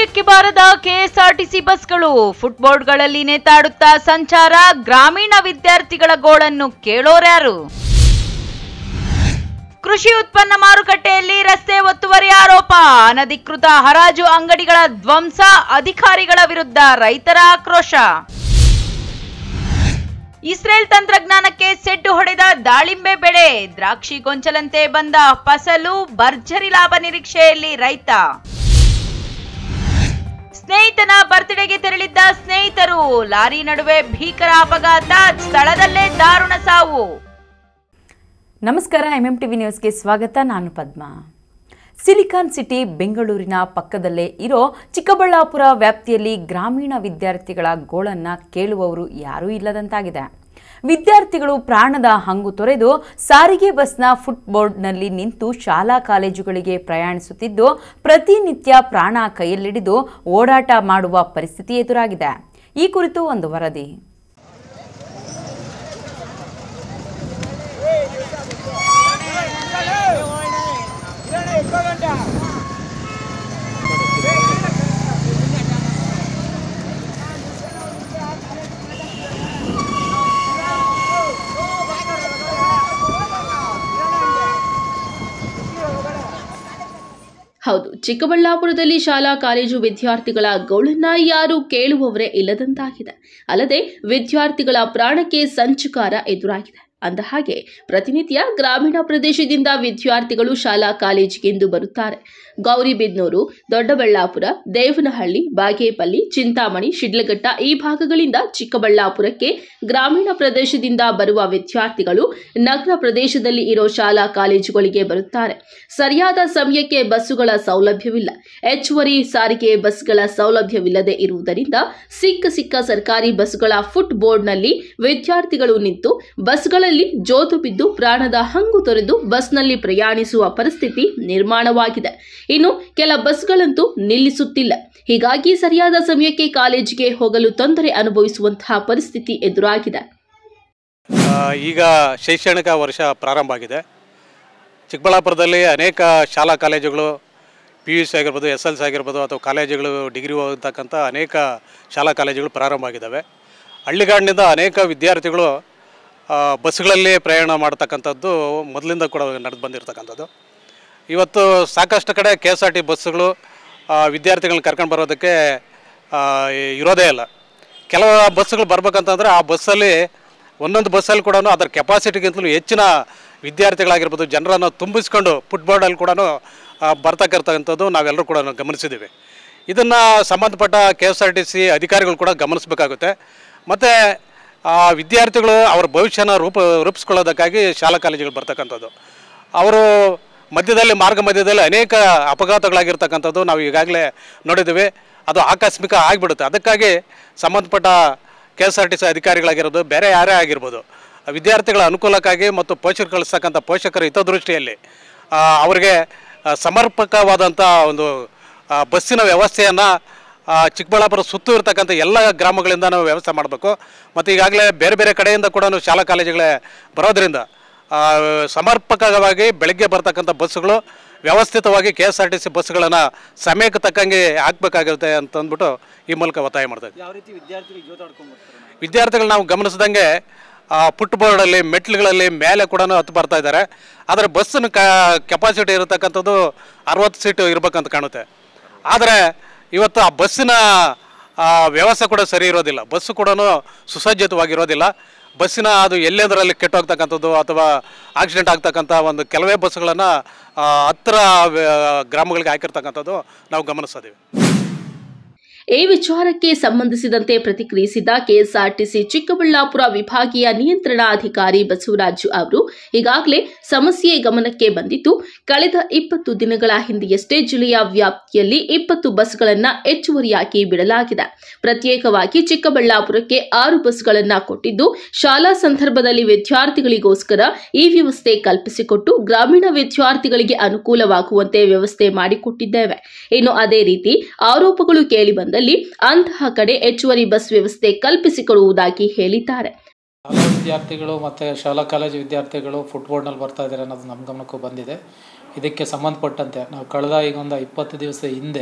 ಸಮಯಕ್ಕೆ ಬಾರದ ಕೆಎಸ್ಆರ್ಟಿಸಿ ಬಸ್ಗಳು ಫುಟ್ಬೋರ್ಡ್ಗಳಲ್ಲಿ ನೇತಾಡುತ್ತಾ ಸಂಚಾರ ಗ್ರಾಮೀಣ ವಿದ್ಯಾರ್ಥಿಗಳ ಗೋಳನ್ನು ಕೇಳೋರ್ಯಾರು ಕೃಷಿ ಉತ್ಪನ್ನ ಮಾರುಕಟ್ಟೆಯಲ್ಲಿ ರಸ್ತೆ ಒತ್ತುವರಿ ಆರೋಪ ಅನಧಿಕೃತ ಹರಾಜು ಅಂಗಡಿಗಳ ಧ್ವಂಸ ಅಧಿಕಾರಿಗಳ ವಿರುದ್ಧ ರೈತರ ಆಕ್ರೋಶ ಇಸ್ರೇಲ್ ತಂತ್ರಜ್ಞಾನಕ್ಕೆ ಸೆಡ್ಡು ಹೊಡೆದ ದಾಳಿಂಬೆ ಬೆಳೆ ದ್ರಾಕ್ಷಿ ಗೊಂಚಲಂತೆ ಬಂದ ಫಸಲು ಭರ್ಜರಿ ಲಾಭ ನಿರೀಕ್ಷೆಯಲ್ಲಿ ರೈತ ಸ್ನೇಹಿತನ ಬರ್ತ್ಡೇಗೆ ತೆರಳಿದ್ದ ಸ್ನೇಹಿತರು ಲಾರಿ ನಡುವೆ ಭೀಕರ ಅಪಘಾತ ಸ್ಥಳದಲ್ಲೇ ದಾರುಣ ಸಾವು ನಮಸ್ಕಾರ ಎಂ ಎಂ ಟಿವಿ ನ್ಯೂಸ್ಗೆ ಸ್ವಾಗತ ನಾನು ಪದ್ಮ ಸಿಲಿಕಾನ್ ಸಿಟಿ ಬೆಂಗಳೂರಿನ ಪಕ್ಕದಲ್ಲೇ ಇರೋ ಚಿಕ್ಕಬಳ್ಳಾಪುರ ವ್ಯಾಪ್ತಿಯಲ್ಲಿ ಗ್ರಾಮೀಣ ವಿದ್ಯಾರ್ಥಿಗಳ ಗೋಳನ್ನ ಕೇಳುವವರು ಯಾರೂ ಇಲ್ಲದಂತಾಗಿದೆ ವಿದ್ಯಾರ್ಥಿಗಳು ಪ್ರಾಣದ ಹಂಗು ತೊರೆದು ಸಾರಿಗೆ ಬಸ್ನ ಫುಟ್ಬೋರ್ಡ್ನಲ್ಲಿ ನಿಂತು ಶಾಲಾ ಕಾಲೇಜುಗಳಿಗೆ ಪ್ರಯಾಣಿಸುತ್ತಿದ್ದು ಪ್ರತಿನಿತ್ಯ ಪ್ರಾಣ ಕೈಯಲ್ಲಿಡಿದು ಓಡಾಟ ಮಾಡುವ ಪರಿಸ್ಥಿತಿ ಎದುರಾಗಿದೆ ಈ ಕುರಿತು ಒಂದು ವರದಿ ಹೌದು ಚಿಕ್ಕಬಳ್ಳಾಪುರದಲ್ಲಿ ಶಾಲಾ ಕಾಲೇಜು ವಿದ್ಯಾರ್ಥಿಗಳ ಗೋಳನ್ನ ಯಾರು ಕೇಳುವವರೇ ಇಲ್ಲದಂತಾಗಿದೆ ಅಲ್ಲದೆ ವಿದ್ಯಾರ್ಥಿಗಳ ಪ್ರಾಣಕ್ಕೆ ಸಂಚುಕಾರ ಎದುರಾಗಿದೆ ಅಂದ ಹಾಗೆ ಪ್ರತಿನಿತ್ಯ ಗ್ರಾಮೀಣ ಪ್ರದೇಶದಿಂದ ವಿದ್ಯಾರ್ಥಿಗಳು ಶಾಲಾ ಕಾಲೇಜಿಗೆಂದು ಬರುತ್ತಾರೆ ಗೌರಿಬಿದ್ನೂರು ದೊಡ್ಡಬಳ್ಳಾಪುರ ದೇವನಹಳ್ಳಿ ಬಾಗೇಪಲ್ಲಿ ಚಿಂತಾಮಣಿ ಶಿಡ್ಲಘಟ್ಟ ಈ ಭಾಗಗಳಿಂದ ಚಿಕ್ಕಬಳ್ಳಾಪುರಕ್ಕೆ ಗ್ರಾಮೀಣ ಪ್ರದೇಶದಿಂದ ಬರುವ ವಿದ್ಯಾರ್ಥಿಗಳು ನಗರ ಪ್ರದೇಶದಲ್ಲಿ ಇರೋ ಶಾಲಾ ಕಾಲೇಜುಗಳಿಗೆ ಬರುತ್ತಾರೆ ಸರಿಯಾದ ಸಮಯಕ್ಕೆ ಬಸ್ಸುಗಳ ಸೌಲಭ್ಯವಿಲ್ಲ ಹೆಚ್ಚುವರಿ ಸಾರಿಗೆ ಬಸ್ಗಳ ಸೌಲಭ್ಯವಿಲ್ಲದೆ ಇರುವುದರಿಂದ ಸಿಕ್ಕ ಸಿಕ್ಕ ಸರ್ಕಾರಿ ಬಸ್ಗಳ ಫುಟ್ ಬೋರ್ಡ್ನಲ್ಲಿ ವಿದ್ಯಾರ್ಥಿಗಳು ನಿಂತು ಬಸ್ಗಳಲ್ಲಿ ಜೋತು ಬಿದ್ದು ಪ್ರಾಣದ ಹಂಗು ತೊರೆದು ಬಸ್ನಲ್ಲಿ ಪ್ರಯಾಣಿಸುವ ಪರಿಸ್ಥಿತಿ ನಿರ್ಮಾಣವಾಗಿದೆ ಇನ್ನು ಕೆಲ ಬಸ್ಗಳಂತೂ ನಿಲ್ಲಿಸುತ್ತಿಲ್ಲ ಹೀಗಾಗಿ ಸರಿಯಾದ ಸಮಯಕ್ಕೆ ಕಾಲೇಜಿಗೆ ಹೋಗಲು ತೊಂದರೆ ಅನುಭವಿಸುವಂತಹ ಪರಿಸ್ಥಿತಿ ಎದುರಾಗಿದೆ ಆ, ಈಗ ಶೈಕ್ಷಣಿಕ ವರ್ಷ ಪ್ರಾರಂಭ ಆಗಿದೆ ಚಿಕ್ಕಬಳ್ಳಾಪುರದಲ್ಲಿ ಅನೇಕ ಶಾಲಾ ಕಾಲೇಜುಗಳು ಪಿ ಯು ಸಿ ಆಗಿರ್ಬೋದು ಎಸ್ ಎಲ್ ಸಿ ಆಗಿರ್ಬೋದು ಅಥವಾ ಕಾಲೇಜುಗಳು ಡಿಗ್ರಿ ಓದತಕ್ಕಂಥ ಅನೇಕ ಶಾಲಾ ಕಾಲೇಜುಗಳು ಪ್ರಾರಂಭ ಆಗಿದ್ದಾವೆ ಹಳ್ಳಿಗಾಡಿನಿಂದ ಅನೇಕ ವಿದ್ಯಾರ್ಥಿಗಳು ಆ, ಬಸ್ಗಳಲ್ಲಿ ಪ್ರಯಾಣ ಮಾಡ್ತಕ್ಕಂಥದ್ದು ಮೊದಲಿಂದ ಕೂಡ ನಡೆದು ಬಂದಿರತಕ್ಕಂಥದ್ದು ಇವತ್ತು ಸಾಕಷ್ಟು ಕಡೆ ಕೆ ಎಸ್ ಆರ್ ಟಿ ಬಸ್ಸುಗಳು ಆ, ವಿದ್ಯಾರ್ಥಿಗಳನ್ನ ಕರ್ಕೊಂಡು ಬರೋದಕ್ಕೆ ಆ, ಇರೋದೇ ಇಲ್ಲ ಕೆಲವು ಬಸ್ಸುಗಳು ಬರ್ಬೇಕಂತಂದ್ರೆ ಆ ಬಸ್ಸಲ್ಲಿ ಒಂದೊಂದು ಬಸ್ಸಲ್ಲಿ ಕೂಡ ಅದರ ಕೆಪಾಸಿಟಿಗಿಂತಲೂ ಹೆಚ್ಚಿನ ವಿದ್ಯಾರ್ಥಿಗಳಾಗಿರ್ಬೋದು ಜನರನ್ನು ತುಂಬಿಸ್ಕೊಂಡು ಫುಟ್ಬೋರ್ಡಲ್ಲಿ ಕೂಡ ಬರ್ತಕ್ಕಂಥದ್ದು ನಾವೆಲ್ಲರೂ ಕೂಡ ಗಮನಿಸಿದ್ದೀವಿ ಇದನ್ನು ಸಂಬಂಧಪಟ್ಟ K S R T C ಅಧಿಕಾರಿಗಳು ಕೂಡ ಗಮನಿಸಬೇಕಾಗುತ್ತೆ ಮತ್ತು ಆ ವಿದ್ಯಾರ್ಥಿಗಳು ಅವರ ಭವಿಷ್ಯನ ರೂಪ ರೂಪಿಸ್ಕೊಳ್ಳೋದಕ್ಕಾಗಿ ಶಾಲಾ ಕಾಲೇಜುಗಳು ಬರ್ತಕ್ಕಂಥದ್ದು ಅವರು ಮಧ್ಯದಲ್ಲಿ ಮಾರ್ಗ ಮಧ್ಯದಲ್ಲಿ ಅನೇಕ ಅಪಘಾತಗಳಾಗಿರ್ತಕ್ಕಂಥದ್ದು ನಾವು ಈಗಾಗಲೇ ನೋಡಿದ್ದೀವಿ ಅದು ಆಕಸ್ಮಿಕ ಆಗಿಬಿಡುತ್ತೆ ಅದಕ್ಕಾಗಿ ಸಂಬಂಧಪಟ್ಟ K S R T C ಅಧಿಕಾರಿಗಳಾಗಿರ್ಬೋದು ಬೇರೆ ಯಾರೇ ಆಗಿರ್ಬೋದು ವಿದ್ಯಾರ್ಥಿಗಳ ಅನುಕೂಲಕ್ಕಾಗಿ ಮತ್ತು ಪೋಷಕರು ಕಳಿಸ್ತಕ್ಕಂಥ ಪೋಷಕರ ಹಿತದೃಷ್ಟಿಯಲ್ಲಿ ಆ, ಅವರಿಗೆ ಆ, ಸಮರ್ಪಕವಾದಂಥ ಒಂದು ಆ, ಬಸ್ಸಿನ ವ್ಯವಸ್ಥೆಯನ್ನು ಚಿಕ್ಕಬಳ್ಳಾಪುರ ಸುತ್ತು ಇರತಕ್ಕಂಥ ಎಲ್ಲ ಗ್ರಾಮಗಳಿಂದ ನಾವು ವ್ಯವಸ್ಥೆ ಮಾಡಬೇಕು ಮತ್ತು ಈಗಾಗಲೇ ಬೇರೆ ಬೇರೆ ಕಡೆಯಿಂದ ಕೂಡ ಶಾಲಾ ಕಾಲೇಜುಗಳೇ ಬರೋದರಿಂದ ಆ, ಸಮರ್ಪಕವಾಗಿ ಬೆಳಗ್ಗೆ ಬರ್ತಕ್ಕಂಥ ಬಸ್ಸುಗಳು ವ್ಯವಸ್ಥಿತವಾಗಿ K S R T C ಬಸ್ಸುಗಳನ್ನು ಸಮಯಕ್ಕೆ ತಕ್ಕಂಗೆ ಹಾಕಬೇಕಾಗಿರುತ್ತೆ ಅಂತಂದ್ಬಿಟ್ಟು ಈ ಮೂಲಕ ಒತ್ತಾಯ ಮಾಡ್ತಾ ಇದ್ದೀವಿ ಯಾವ ರೀತಿ ವಿದ್ಯಾರ್ಥಿಗಳು ಜೋತಾಡ್ಕೊಂಡು ಬರ್ತಾರೆ ವಿದ್ಯಾರ್ಥಿಗಳು ನಾವು ಗಮನಿಸಿದಂಗೆ ಫುಟ್ ಬೋರ್ಡಲ್ಲಿ ಮೆಟ್ಲುಗಳಲ್ಲಿ ಮೇಲೆ ಕೂಡ ಹತ್ತು ಬರ್ತಾ ಇದ್ದಾರೆ ಆದರೆ ಬಸ್ಸಿನ ಕ ಕೆಪಾಸಿಟಿ ಇರತಕ್ಕಂಥದ್ದು ಅರವತ್ತು ಸೀಟು ಇರ್ಬೇಕಂತ ಕಾಣುತ್ತೆ ಆದರೆ ಇವತ್ತು ಆ ಬಸ್ಸಿನ ಆ, ವ್ಯವಸ್ಥೆ ಕೂಡ ಸರಿ ಇರೋದಿಲ್ಲ ಬಸ್ಸು ಕೂಡ ಸುಸಜ್ಜಿತವಾಗಿರೋದಿಲ್ಲ ಬಸ್ಸಿನ ಅದು ಎಲ್ಲೆದರಲ್ಲಿ ಕೆಟ್ಟೋಗ್ತಕ್ಕಂಥದ್ದು ಅಥವಾ ಆಕ್ಸಿಡೆಂಟ್ ಆಗ್ತಕ್ಕಂಥ ಒಂದು ಕೆಲವೇ ಬಸ್ಸುಗಳನ್ನು ಹತ್ತಿರ ವ್ಯ- ಗ್ರಾಮಗಳಿಗೆ ಹಾಕಿರ್ತಕ್ಕಂಥದ್ದು ನಾವು ಗಮನಿಸ್ತಿದ್ದೀವಿ ಈ ವಿಚಾರಕ್ಕೆ ಸಂಬಂಧಿಸಿದಂತೆ ಪ್ರತಿಕ್ರಿಯಿಸಿದ ಕೆಎಸ್ಆರ್ಟಿಸಿ ಚಿಕ್ಕಬಳ್ಳಾಪುರ ವಿಭಾಗೀಯ ನಿಯಂತ್ರಣಾಧಿಕಾರಿ ಬಸವರಾಜು ಅವರು ಈಗಾಗಲೇ ಸಮಸ್ಯೆ ಗಮನಕ್ಕೆ ಬಂದಿದ್ದು ಕಳೆದ ಇಪ್ಪತ್ತು ದಿನಗಳ ಹಿಂದೆಯಷ್ಟೇ ಜಿಲ್ಲೆಯ ವ್ಯಾಪ್ತಿಯಲ್ಲಿ ಇಪ್ಪತ್ತು ಬಸ್ಗಳನ್ನು ಹೆಚ್ಚುವರಿಯಾಗಿ ಬಿಡಲಾಗಿದೆ ಪ್ರತ್ಯೇಕವಾಗಿ ಚಿಕ್ಕಬಳ್ಳಾಪುರಕ್ಕೆ ಆರು ಬಸ್ಗಳನ್ನು ಕೊಟ್ಟಿದ್ದು ಶಾಲಾ ಸಂದರ್ಭದಲ್ಲಿ ವಿದ್ಯಾರ್ಥಿಗಳಿಗೋಸ್ಕರ ಈ ವ್ಯವಸ್ಥೆ ಕಲ್ಪಿಸಿಕೊಟ್ಟು ಗ್ರಾಮೀಣ ವಿದ್ಯಾರ್ಥಿಗಳಿಗೆ ಅನುಕೂಲವಾಗುವಂತೆ ವ್ಯವಸ್ಥೆ ಮಾಡಿಕೊಟ್ಟಿದ್ದೇವೆ ಇನ್ನು ಅದೇ ರೀತಿ ಆರೋಪಗಳು ಕೇಳಿಬಂದಲ್ಲಿ ಅಂತಹ ಕಡೆ ಹೆಚ್ಚುವರಿ ಬಸ್ ವ್ಯವಸ್ಥೆ ಕಲ್ಪಿಸಿಕೊಡುವುದಾಗಿ ಹೇಳಿದ್ದಾರೆ ಶಾಲಾ ವಿದ್ಯಾರ್ಥಿಗಳು ಮತ್ತು ಶಾಲಾ ಕಾಲೇಜು ವಿದ್ಯಾರ್ಥಿಗಳು ಫುಟ್ಬೋರ್ಡ್ನಲ್ಲಿ ಬರ್ತಾ ಇದ್ದಾರೆ ಅನ್ನೋದು ನಮ್ಮ ಗಮನಕ್ಕೂ ಬಂದಿದೆ ಇದಕ್ಕೆ ಸಂಬಂಧಪಟ್ಟಂತೆ ನಾವು ಕಳೆದ ಈಗ ಒಂದು ಇಪ್ಪತ್ತು ದಿವಸ ಹಿಂದೆ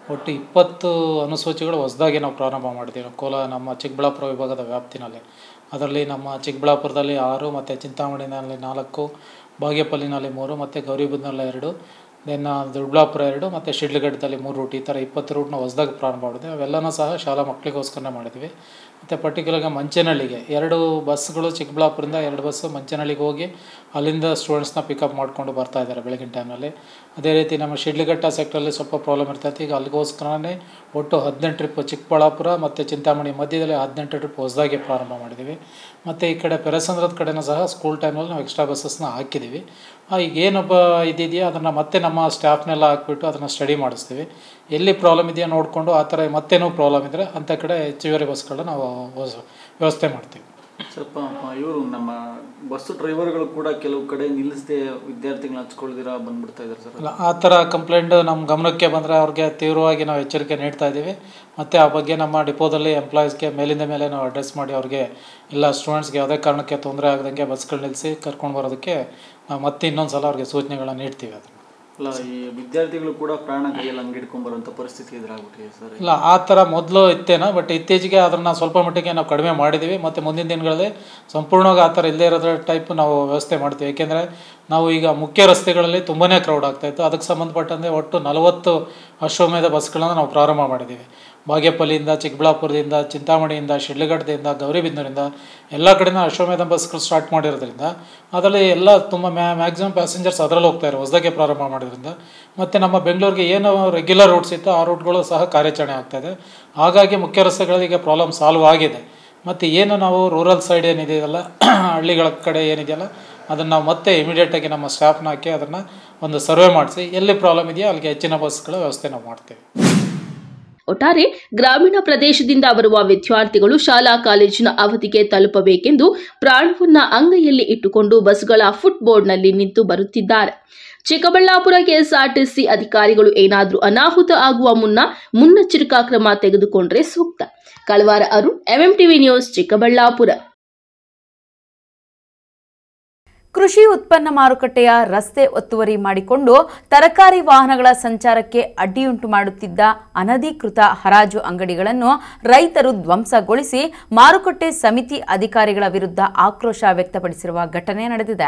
ಒಟ್ಟು ಇಪ್ಪತ್ತು ಅನುಸೂಚಿಗಳು ಹೊಸದಾಗಿ ನಾವು ಪ್ರಾರಂಭ ಮಾಡಿದ್ದೀವಿ ನಾವು ಕೋಲಾರ ನಮ್ಮ ಚಿಕ್ಕಬಳ್ಳಾಪುರ ವಿಭಾಗದ ವ್ಯಾಪ್ತಿನಲ್ಲಿ ಅದರಲ್ಲಿ ನಮ್ಮ ಚಿಕ್ಕಬಳ್ಳಾಪುರದಲ್ಲಿ ಆರು ಮತ್ತು ಚಿಂತಾಮಣಿನಲ್ಲಿ ನಾಲ್ಕು ಬಾಗೇಪಲ್ಲಿನಲ್ಲಿ ಮೂರು ಮತ್ತು ಗೌರಿಬಿದನಲ್ಲಿ ಎರಡು ದೆನ್ ದೊಡ್ಡಬಳ್ಳಾಪುರ ಎರಡು ಮತ್ತು ಶಿಡ್ಲಘಟ್ಟದಲ್ಲಿ ಮೂರು ರೂಟ್ ಈ ಥರ ಇಪ್ಪತ್ತು ರೂಟ್ನ ಹೊಸದಾಗಿ ಪ್ರಾರಂಭ ಮಾಡಿದೆ ಅವೆಲ್ಲನೂ ಸಹ ಶಾಲಾ ಮಕ್ಕಳಿಗೋಸ್ಕರ ಮಾಡಿದ್ವಿ ಮತ್ತು ಪರ್ಟಿಕ್ಯುಲರ್ಗೆ ಮಂಚನಹಳ್ಳಿಗೆ ಎರಡು ಬಸ್ಗಳು ಚಿಕ್ಕಬಳ್ಳಾಪುರದಿಂದ ಎರಡು ಬಸ್ಸು ಮಂಚನಹಳ್ಳಿಗೆ ಹೋಗಿ ಅಲ್ಲಿಂದ ಸ್ಟೂಡೆಂಟ್ಸ್ನ ಪಿಕಪ್ ಮಾಡಿಕೊಂಡು ಬರ್ತಾ ಇದ್ದಾರೆ ಬೆಳಗಿನ ಟೈಮ್ನಲ್ಲಿ ಅದೇ ರೀತಿ ನಮ್ಮ ಶಿಡ್ಲಘಟ್ಟ ಸೆಕ್ಟ್ರಲ್ಲಿ ಸ್ವಲ್ಪ ಪ್ರಾಬ್ಲಮ್ ಇರ್ತೈತೆ ಈಗ ಅಲ್ಲಿಗೋಸ್ಕರನೇ ಒಟ್ಟು ಹದಿನೆಂಟು ಟ್ರಿಪ್ ಚಿಕ್ಕಬಳ್ಳಾಪುರ ಮತ್ತು ಚಿಂತಾಮಣಿ ಮಧ್ಯದಲ್ಲಿ ಹದಿನೆಂಟು ಟ್ರಿಪ್ ಹೊಸದಾಗಿ ಪ್ರಾರಂಭ ಮಾಡಿದ್ದೀವಿ ಮತ್ತು ಈ ಕಡೆ ಪೆರಸಂದ್ರದ ಕಡೆನೂ ಸಹ ಸ್ಕೂಲ್ ಟೈಮಲ್ಲಿ ನಾವು ಎಕ್ಸ್ಟ್ರಾ ಬಸ್ಸಸ್ನ ಹಾಕಿದ್ದೀವಿ ಆ, ಈಗ ಏನೊಬ್ಬ ಇದಿದೆಯೋ ಅದನ್ನು ಮತ್ತೆ ನಮ್ಮ ಸ್ಟಾಫ್ನೆಲ್ಲ ಹಾಕ್ಬಿಟ್ಟು ಅದನ್ನು ಸ್ಟಡಿ ಮಾಡಿಸ್ತೀವಿ ಎಲ್ಲಿ ಪ್ರಾಬ್ಲಮ್ ಇದೆಯೋ ನೋಡಿಕೊಂಡು ಆ ಥರ ಮತ್ತೇನೂ ಪ್ರಾಬ್ಲಮ್ ಇದ್ದರೆ ಅಂಥ ಕಡೆ ಹೆಚ್ಚುವರಿ ಬಸ್ಗಳನ್ನ ನಾವು ಹೊಸ- ವ್ಯವಸ್ಥೆ ಮಾಡ್ತೀವಿ ಸ್ವಲ್ಪ ಇವರು ನಮ್ಮ ಬಸ್ ಡ್ರೈವರ್ಗಳು ಕೂಡ ಕೆಲವು ಕಡೆ ನಿಲ್ಲಿಸದೆ ವಿದ್ಯಾರ್ಥಿಗಳನ್ನ ಹಚ್ಕೊಳ್ದಿರ ಬಂದ್ಬಿಡ್ತಾ ಇದ್ದಾರೆ ಸರ್ ಅಲ್ಲ ಆ ಥರ ಕಂಪ್ಲೇಂಟ್ ನಮ್ಮ ಗಮನಕ್ಕೆ ಬಂದರೆ ಅವ್ರಿಗೆ ತೀವ್ರವಾಗಿ ನಾವು ಎಚ್ಚರಿಕೆ ನೀಡ್ತಾ ಇದ್ದೀವಿ ಮತ್ತು ಆ ಬಗ್ಗೆ ನಮ್ಮ ಡಿಪೋದಲ್ಲಿ ಎಂಪ್ಲಾಯೀಸ್ಗೆ ಮೇಲಿಂದ ಮೇಲೆ ನಾವು ಅಡ್ರೆಸ್ ಮಾಡಿ ಅವ್ರಿಗೆ ಇಲ್ಲ ಸ್ಟೂಡೆಂಟ್ಸ್ಗೆ ಯಾವುದೇ ಕಾರಣಕ್ಕೆ ತೊಂದರೆ ಆಗದಂಗೆ ಬಸ್ಗಳು ನಿಲ್ಲಿಸಿ ಕರ್ಕೊಂಡು ಬರೋದಕ್ಕೆ ನಾವು ಮತ್ತೆ ಇನ್ನೊಂದು ಸಲ ಅವ್ರಿಗೆ ಸೂಚನೆಗಳನ್ನ ನೀಡ್ತೀವಿ ಅದನ್ನು ಅಲ್ಲ ಈ ವಿದ್ಯಾರ್ಥಿಗಳು ಕೂಡ ಪ್ರಾಣ ಕೈಯಲ್ಲಿ ಹಂಗೆ ಹಿಡ್ಕೊಂಬರುವಂಥ ಪರಿಸ್ಥಿತಿ ಎದುರಾಗ್ಬಿಟ್ಟಿದೆ ಸರ್ ಇಲ್ಲ ಆ ಥರ ಮೊದಲು ಇತ್ತೇನೋ ಬಟ್ ಇತ್ತೀಚೆಗೆ ಅದನ್ನು ಸ್ವಲ್ಪ ಮಟ್ಟಿಗೆ ನಾವು ಕಡಿಮೆ ಮಾಡಿದ್ದೀವಿ ಮತ್ತು ಮುಂದಿನ ದಿನಗಳಲ್ಲಿ ಸಂಪೂರ್ಣವಾಗಿ ಆ ಥರ ಇಲ್ಲದೇ ಇರೋದ್ರ ಟೈಪ್ ನಾವು ವ್ಯವಸ್ಥೆ ಮಾಡ್ತೀವಿ ಏಕೆಂದರೆ ನಾವು ಈಗ ಮುಖ್ಯ ರಸ್ತೆಗಳಲ್ಲಿ ತುಂಬಾ ಕ್ರೌಡ್ ಆಗ್ತಾಯಿತ್ತು ಅದಕ್ಕೆ ಸಂಬಂಧಪಟ್ಟಂತೆ ಒಟ್ಟು ನಲವತ್ತು ಅಶ್ವಮೇಧ ಬಸ್ಗಳನ್ನು ನಾವು ಪ್ರಾರಂಭ ಮಾಡಿದ್ದೀವಿ ಬಾಗೇಪಲ್ಲಿಯಿಂದ ಚಿಕ್ಕಬಳ್ಳಾಪುರದಿಂದ ಚಿಂತಾಮಣಿಯಿಂದ ಶಿಡ್ಲಘಟ್ಟದಿಂದ ಗೌರಿಬಿದನೂರಿಂದ ಎಲ್ಲ ಕಡೆನೂ ಅಶ್ವಮೇಧ ಬಸ್ಗಳು ಸ್ಟಾರ್ಟ್ ಮಾಡಿರೋದ್ರಿಂದ ಅದರಲ್ಲಿ ಎಲ್ಲ ತುಂಬ ಮ್ಯಾ ಮ್ಯಾಕ್ಸಿಮಮ್ ಪ್ಯಾಸೆಂಜರ್ಸ್ ಅದರಲ್ಲಿ ಹೋಗ್ತಾರೆ ಹೊಸದಾಗಿ ಪ್ರಾರಂಭ ಮಾಡಿದ್ರಿಂದ ಮತ್ತು ನಮ್ಮ ಬೆಂಗಳೂರಿಗೆ ಏನು ರೆಗ್ಯುಲರ್ ರೂಟ್ಸ್ ಇತ್ತು ಆ ರೂಟ್ಗಳು ಸಹ ಕಾರ್ಯಾಚರಣೆ ಆಗ್ತಾಯಿದೆ ಹಾಗಾಗಿ ಮುಖ್ಯ ರಸ್ತೆಗಳಿಗೆ ಪ್ರಾಬ್ಲಮ್ ಸಾಲ್ವ್ ಆಗಿದೆ ಮತ್ತು ಏನು ನಾವು ರೂರಲ್ ಸೈಡ್ ಏನಿದೆಯಲ್ಲ ಹಳ್ಳಿಗಳ ಕಡೆ ಏನಿದೆಯಲ್ಲ ಅದನ್ನು ನಾವು ಮತ್ತೆ ಇಮಿಡಿಯೇಟಾಗಿ ನಮ್ಮ ಸ್ಟಾಫ್ನ ಹಾಕಿ ಅದನ್ನು ಒಂದು ಸರ್ವೆ ಮಾಡಿಸಿ ಎಲ್ಲಿ ಪ್ರಾಬ್ಲಮ್ ಇದೆಯೋ ಅಲ್ಲಿಗೆ ಹೆಚ್ಚಿನ ಬಸ್ಗಳ ವ್ಯವಸ್ಥೆ ನಾವು ಮಾಡ್ತೀವಿ ಒಟ್ಟಾರೆ ಗ್ರಾಮೀಣ ಪ್ರದೇಶದಿಂದ ಬರುವ ವಿದ್ಯಾರ್ಥಿಗಳು ಶಾಲಾ ಕಾಲೇಜಿನ ಅವಧಿಗೆ ತಲುಪಬೇಕೆಂದು ಪ್ರಾಣವನ್ನ ಅಂಗೈಯಲ್ಲಿ ಇಟ್ಟುಕೊಂಡು ಬಸ್ಗಳ ಫುಟ್ ಬೋರ್ಡ್ನಲ್ಲಿ ನಿಂತು ಬರುತ್ತಿದ್ದಾರೆ ಚಿಕ್ಕಬಳ್ಳಾಪುರ ಕೆಎಸ್ಆರ್ಟಿಸಿ ಅಧಿಕಾರಿಗಳು ಏನಾದರೂ ಅನಾಹುತ ಆಗುವ ಮುನ್ನ ಮುನ್ನೆಚ್ಚರಿಕಾ ಕ್ರಮ ತೆಗೆದುಕೊಂಡ್ರೆ ಸೂಕ್ತ ಕಳವಾರ ಅರುಣ್ ಎಂಎಂಟಿವಿ ನ್ಯೂಸ್ ಚಿಕ್ಕಬಳ್ಳಾಪುರ ಕೃಷಿ ಉತ್ಪನ್ನ ಮಾರುಕಟ್ಟೆಯ ರಸ್ತೆ ಒತ್ತುವರಿ ಮಾಡಿಕೊಂಡು ತರಕಾರಿ ವಾಹನಗಳ ಸಂಚಾರಕ್ಕೆ ಅಡ್ಡಿಯುಂಟು ಮಾಡುತ್ತಿದ್ದ ಅನಧಿಕೃತ ಹರಾಜು ಅಂಗಡಿಗಳನ್ನು ರೈತರು ಧ್ವಂಸಗೊಳಿಸಿ ಮಾರುಕಟ್ಟೆ ಸಮಿತಿ ಅಧಿಕಾರಿಗಳ ವಿರುದ್ಧ ಆಕ್ರೋಶ ವ್ಯಕ್ತಪಡಿಸಿರುವ ಘಟನೆ ನಡೆದಿದೆ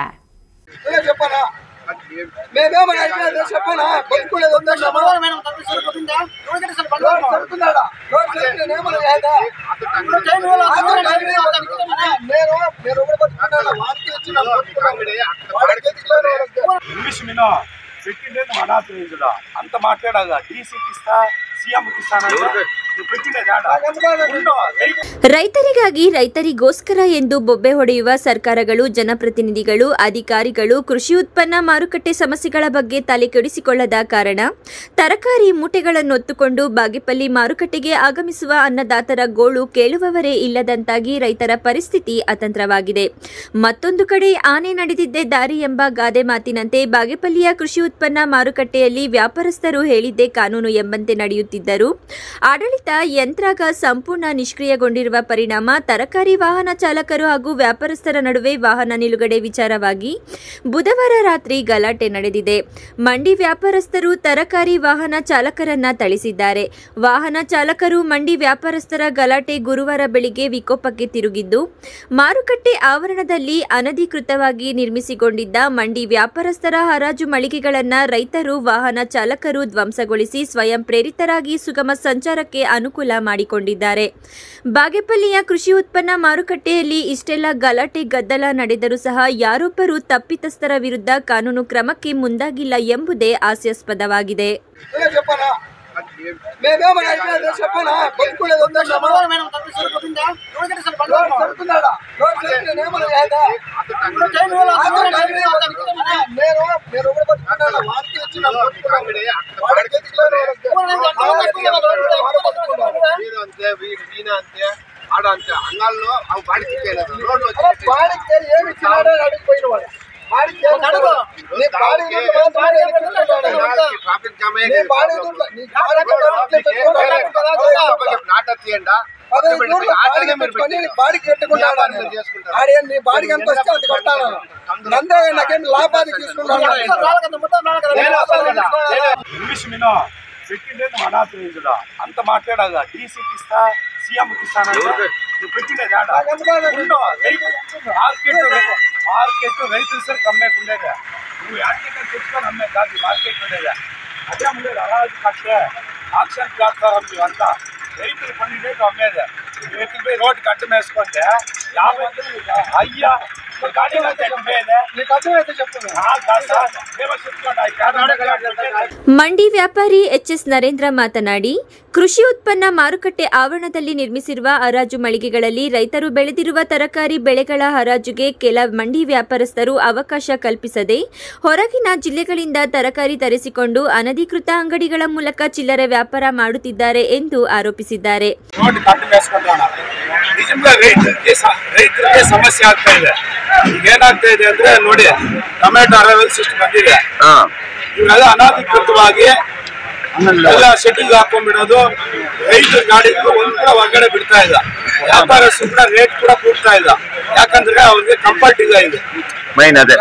ఇంగ్లీష్ మీనా పెట్టిండే మన తెలియదురా అంత మాట్లాడగా డీసీకి ఇస్తా సీఎం ఇస్తానంటే నువ్వు పెట్టిండేది ఆడ ఉండో ರೈತರಿಗಾಗಿ ರೈತರಿಗೋಸ್ಕರ ಎಂದು ಬೊಬ್ಬೆ ಹೊಡೆಯುವ ಸರ್ಕಾರಗಳು ಜನಪ್ರತಿನಿಧಿಗಳು ಅಧಿಕಾರಿಗಳು ಕೃಷಿ ಉತ್ಪನ್ನ ಮಾರುಕಟ್ಟೆ ಸಮಸ್ಯೆಗಳ ಬಗ್ಗೆ ತಲೆ ಕೆಡಿಸಿಕೊಳ್ಳದ ಕಾರಣ ತರಕಾರಿ ಮೂಟೆಗಳನ್ನೊತ್ತುಕೊಂಡು ಬಾಗೇಪಲ್ಲಿ ಮಾರುಕಟ್ಟೆಗೆ ಆಗಮಿಸುವ ಅನ್ನದಾತರ ಗೋಳು ಕೇಳುವವರೇ ಇಲ್ಲದಂತಾಗಿ ರೈತರ ಪರಿಸ್ಥಿತಿ ಅತಂತ್ರವಾಗಿದೆ ಮತ್ತೊಂದು ಕಡೆ ಆನೆ ನಡೆದಿದ್ದೇ ದಾರಿ ಎಂಬ ಗಾದೆ ಮಾತಿನಂತೆ ಬಾಗೇಪಲ್ಲಿಯ ಕೃಷಿ ಉತ್ಪನ್ನ ಮಾರುಕಟ್ಟೆಯಲ್ಲಿ ವ್ಯಾಪಾರಸ್ಥರು ಹೇಳಿದ್ದೇ ಕಾನೂನು ಎಂಬಂತೆ ನಡೆಯುತ್ತಿದ್ದರು ಆಡಳಿತ ಯಂತ್ರಾಗ ಸಂಪೂರ್ಣ ನಿಷ್ಕ್ರಿಯಗೊಂಡಿರುವ ಪರಿಣಾಮ ತರಕಾರಿ ವಾಹನ ಚಾಲಕರು ಹಾಗೂ ವ್ಯಾಪಾರಸ್ಥರ ನಡುವೆ ವಾಹನ ನಿಲುಗಡೆ ವಿಚಾರವಾಗಿ ಬುಧವಾರ ರಾತ್ರಿ ಗಲಾಟೆ ನಡೆದಿದೆ ಮಂಡಿ ವ್ಯಾಪಾರಸ್ಥರು ತರಕಾರಿ ವಾಹನ ಚಾಲಕರನ್ನ ಥಳಿಸಿದ್ದಾರೆ ವಾಹನ ಚಾಲಕರು ಮಂಡಿ ವ್ಯಾಪಾರಸ್ಥರ ಗಲಾಟೆ ಗುರುವಾರ ಬೆಳಿಗ್ಗೆ ವಿಕೋಪಕ್ಕೆ ತಿರುಗಿದ್ದು ಮಾರುಕಟ್ಟೆ ಆವರಣದಲ್ಲಿ ಅನಧಿಕೃತವಾಗಿ ನಿರ್ಮಿಸಿಕೊಂಡಿದ್ದ ಮಂಡಿ ವ್ಯಾಪಾರಸ್ಥರ ಹರಾಜು ಮಳಿಗೆಗಳನ್ನು ರೈತರು ವಾಹನ ಚಾಲಕರು ಧ್ವಂಸಗೊಳಿಸಿ ಸ್ವಯಂ ಪ್ರೇರಿತರಾಗಿ ಸುಗಮ ಸಂಚಾರಕ್ಕೆ ಅನುಕೂಲ ಮಾಡಿಕೊಂಡಿದ್ದಾರೆ ಬಾಗೇಪಲ್ಲಿಯ ಕೃಷಿ ಉತ್ಪನ್ನ ಮಾರುಕಟ್ಟೆಯಲ್ಲಿ ಇಷ್ಟೆಲ್ಲ ಗಲಾಟೆ ಗದ್ದಲ ನಡೆದರೂ ಸಹ ಯಾರೊಬ್ಬರೂ ತಪ್ಪಿತಸ್ಥರ ವಿರುದ್ಧ ಕಾನೂನು ಕ್ರಮಕ್ಕೆ ಮುಂದಾಗಿಲ್ಲ ಎಂಬುದೇ ಹಾಸ್ಯಾಸ್ಪದವಾಗಿದೆ మీరు అంతే వీడు ఈయన అంతే ఆడ అంతే అంగాల్లో అవి బాడికి రోడ్డు వచ్చి ట్రాఫిక్ జామ్ నాట తీయండా ఆటలుగా మీరు బాడికి వ్యాపారం మీరు చేసుకుంటారు ఆడే నీ బాడికి ఎంత వస్తే అంత కొట్టాను నందే నాకేం లాభానికి తీసుకుంటాను నేను వస్తాను కదా నేను ఇంగ్లీష్ మీనా పెట్టిండేది మన అనాథ రేంజ్లో అంత మాట్లాడాలి డీసీకి ఇస్తా సీఎం ఇస్తాను అంటే నువ్వు పెట్టిండేది ఆడ ఉండు, రైతు మార్కెట్ మార్కెట్ రైతులు సార్ కమ్మేకి ఉండేది నువ్వు యాక్సిడెంట్ తెచ్చుకొని అమ్మే కాదు మార్కెట్ ఉండేది అదే ఉండేది అలాగే కట్టే ఆక్షన్ ప్లాట్ఫారం ఇవంతా రైతులు కొన్ని రేటు అమ్మేది రైతులు పోయి రోడ్డు కట్టం వేసుకుంటే యాభై అయ్యా ఇప్పుడు గాడి నీకు అర్థమైతే చెప్పు కాదు సార్ మేము చెప్పుకోండి ఆ కాదు ಮಂಡಿ ವ್ಯಾಪಾರಿ ಎಚ್ಎಸ್ ನರೇಂದ್ರ ಮಾತನಾಡಿ ಕೃಷಿ ಉತ್ಪನ್ನ ಮಾರುಕಟ್ಟೆ ಆವರಣದಲ್ಲಿ ನಿರ್ಮಿಸಿರುವ ಹರಾಜು ಮಳಿಗೆಗಳಲ್ಲಿ ರೈತರು ಬೆಳೆದಿರುವ ತರಕಾರಿ ಬೆಳೆಗಳ ಹರಾಜುಗೆ ಕೆಲ ಮಂಡಿ ವ್ಯಾಪಾರಸ್ಥರು ಅವಕಾಶ ಕಲ್ಪಿಸದೆ ಹೊರಗಿನ ಜಿಲ್ಲೆಗಳಿಂದ ತರಕಾರಿ ತರಿಸಿಕೊಂಡು ಅನಧಿಕೃತ ಅಂಗಡಿಗಳ ಮೂಲಕ ಚಿಲ್ಲರೆ ವ್ಯಾಪಾರ ಮಾಡುತ್ತಿದ್ದಾರೆ ಎಂದು ಆರೋಪಿಸಿದ್ದಾರೆ ರೋಡ್ ಕಟ್ಟು ಬೇಸ್ಕೊಂಡೋಣ ನಿಜಂగా ರೈತರಿಗೆ ಸ- ರೈತರಿಗೆ ಸಮಸ್ಯೆ ಆಗ್ತಾ ಇದೆ ಈಗ ಏನಾಗ್ತಾ ಇದೆ ಅಂದ್ರೆ ನೋಡಿ ಟೊಮೆಟೊ ಅರವಲ್ ಸಿಸ್ಟ್ ಬಂದಿದೆ ಇವೆಲ್ಲ ಅನಾಧಿಕೃತವಾಗಿ ಎಲ್ಲ ಶೆಟ್ಟಿಂಗ್ ಹಾಕೊಂಡ್ಬಿಡೋದು ರೈತರ ಗಾಡಿಗಳು ಒಂದ್ ಕೂಡ ಹೊರಗಡೆ ಬಿಡ್ತಾ ಇಲ್ಲ ವ್ಯಾಪಾರಸ್ಥರು ಕೂಡ ರೇಟ್ ಕೂಡ ಕೂಗ್ತಾ ಇಲ್ಲ ಯಾಕಂದ್ರೆ ಅವ್ರಿಗೆ ಕಂಫರ್ಟ್ ಇಲ್ಲ ಇದು ಮೈನ್ ಅದೇ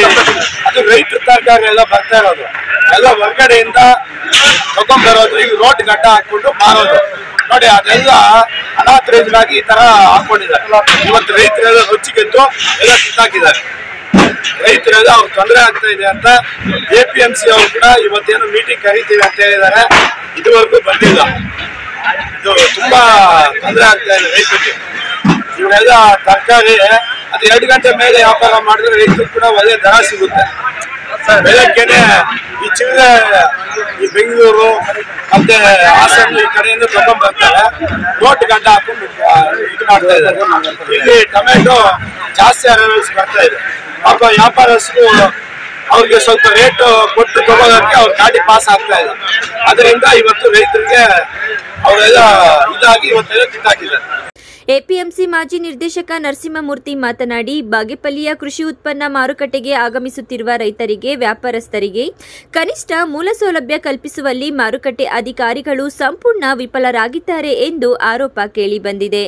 ಅದು ರೈತರ ತರಕಾರಿ ಎಲ್ಲ ಬರ್ತಾ ಇರೋದು ಎಲ್ಲ ಹೊರಗಡೆಯಿಂದ ತಗೊಂಡ್ಬರೋದು ಈಗ ರೋಡ್ ಗಡ್ಡ ಹಾಕೊಂಡು ಮಾರೋದು ನೋಡಿ ಅದೆಲ್ಲ ಅನಾಥರೈತರಾಗಿ ಈ ತರ ಹಾಕೊಂಡಿದ್ದಾರೆ ಇವತ್ತು ರೈತರೆಲ್ಲ ರುಚಿಗೆದ್ದು ಎಲ್ಲ ಕಿತ್ತಾಕಿದ್ದಾರೆ ರೈತರೆಲ್ಲ ಅವ್ರು ತೊಂದರೆ ಆಗ್ತಾ ಇದೆ ಅಂತ ಎ ಪಿ ಎಂ ಸಿ ಅವರು ಕೂಡ ಇವತ್ತೇನು ಮೀಟಿಂಗ್ ಕರೀತೀವಿ ಅಂತ ಹೇಳಿದ್ದಾರೆ ಇದುವರೆಗೂ ಬಂದಿಲ್ಲ ಇದು ತುಂಬಾ ತೊಂದರೆ ಆಗ್ತಾ ಇದೆ ರೈತರಿಗೆ ಇವರೆಲ್ಲ ತರಕಾರಿ ಅದು ಎರಡು ಗಂಟೆ ಮೇಲೆ ವ್ಯಾಪಾರ ಮಾಡಿದ್ರೆ ರೈತರು ಕೂಡ ಒಳ್ಳೆ ದರ ಸಿಗುತ್ತೆ ಬೆಳಗ್ಗೆನೆ ಈ ಚಿಲ್ಲರೆ ಈ ಬೆಂಗಳೂರು ಮತ್ತೆ ಹಾಸನ ಈ ಕಡೆಯಿಂದ ತಗೊಂಡ್ ಬರ್ತಾರೆ ನೋಟ್ ಗಡ್ಡ ಹಾಕೊಂಡು ಆ, ಇದು ಮಾಡ್ತಾ ಇದ್ದಾರೆ ಇಲ್ಲಿ ಟೊಮೆಟೊ ಜಾಸ್ತಿ ಅರವಲ್ಸ್ ಬರ್ತಾ ಇದೆ ಪಾಪ ವ್ಯಾಪಾರಸ್ಥರು ಅವ್ರಿಗೆ ಸ್ವಲ್ಪ ರೇಟ್ ಕೊಟ್ಟು ತಗೋದಕ್ಕೆ ಅವ್ರ ಗಾಡಿ ಪಾಸ್ ಆಗ್ತಾ ಇಲ್ಲ ಅದರಿಂದ ಇವತ್ತು ರೈತರಿಗೆ ಅವರೆಲ್ಲ ಇದಾಗಿ ಇವತ್ತೆಲ್ಲ ಕಿತ್ತಾಕಿದ್ದಾರೆ ಎಪಿಎಂಸಿ ಮಾಜಿ ನಿರ್ದೇಶಕ ನರಸಿಂಹಮೂರ್ತಿ ಮಾತನಾಡಿ ಬಾಗೇಪಲ್ಲಿಯ ಕೃಷಿ ಉತ್ಪನ್ನ ಮಾರುಕಟ್ಟೆಗೆ ಆಗಮಿಸುತ್ತಿರುವ ರೈತರಿಗೆ ವ್ಯಾಪಾರಸ್ಥರಿಗೆ ಕನಿಷ್ಠ ಮೂಲ ಸೌಲಭ್ಯ ಕಲ್ಪಿಸುವಲ್ಲಿ ಮಾರುಕಟ್ಟೆ ಅಧಿಕಾರಿಗಳು ಸಂಪೂರ್ಣ ವಿಫಲರಾಗಿದ್ದಾರೆ ಎಂದು ಆರೋಪ ಕೇಳಿಬಂದಿದೆ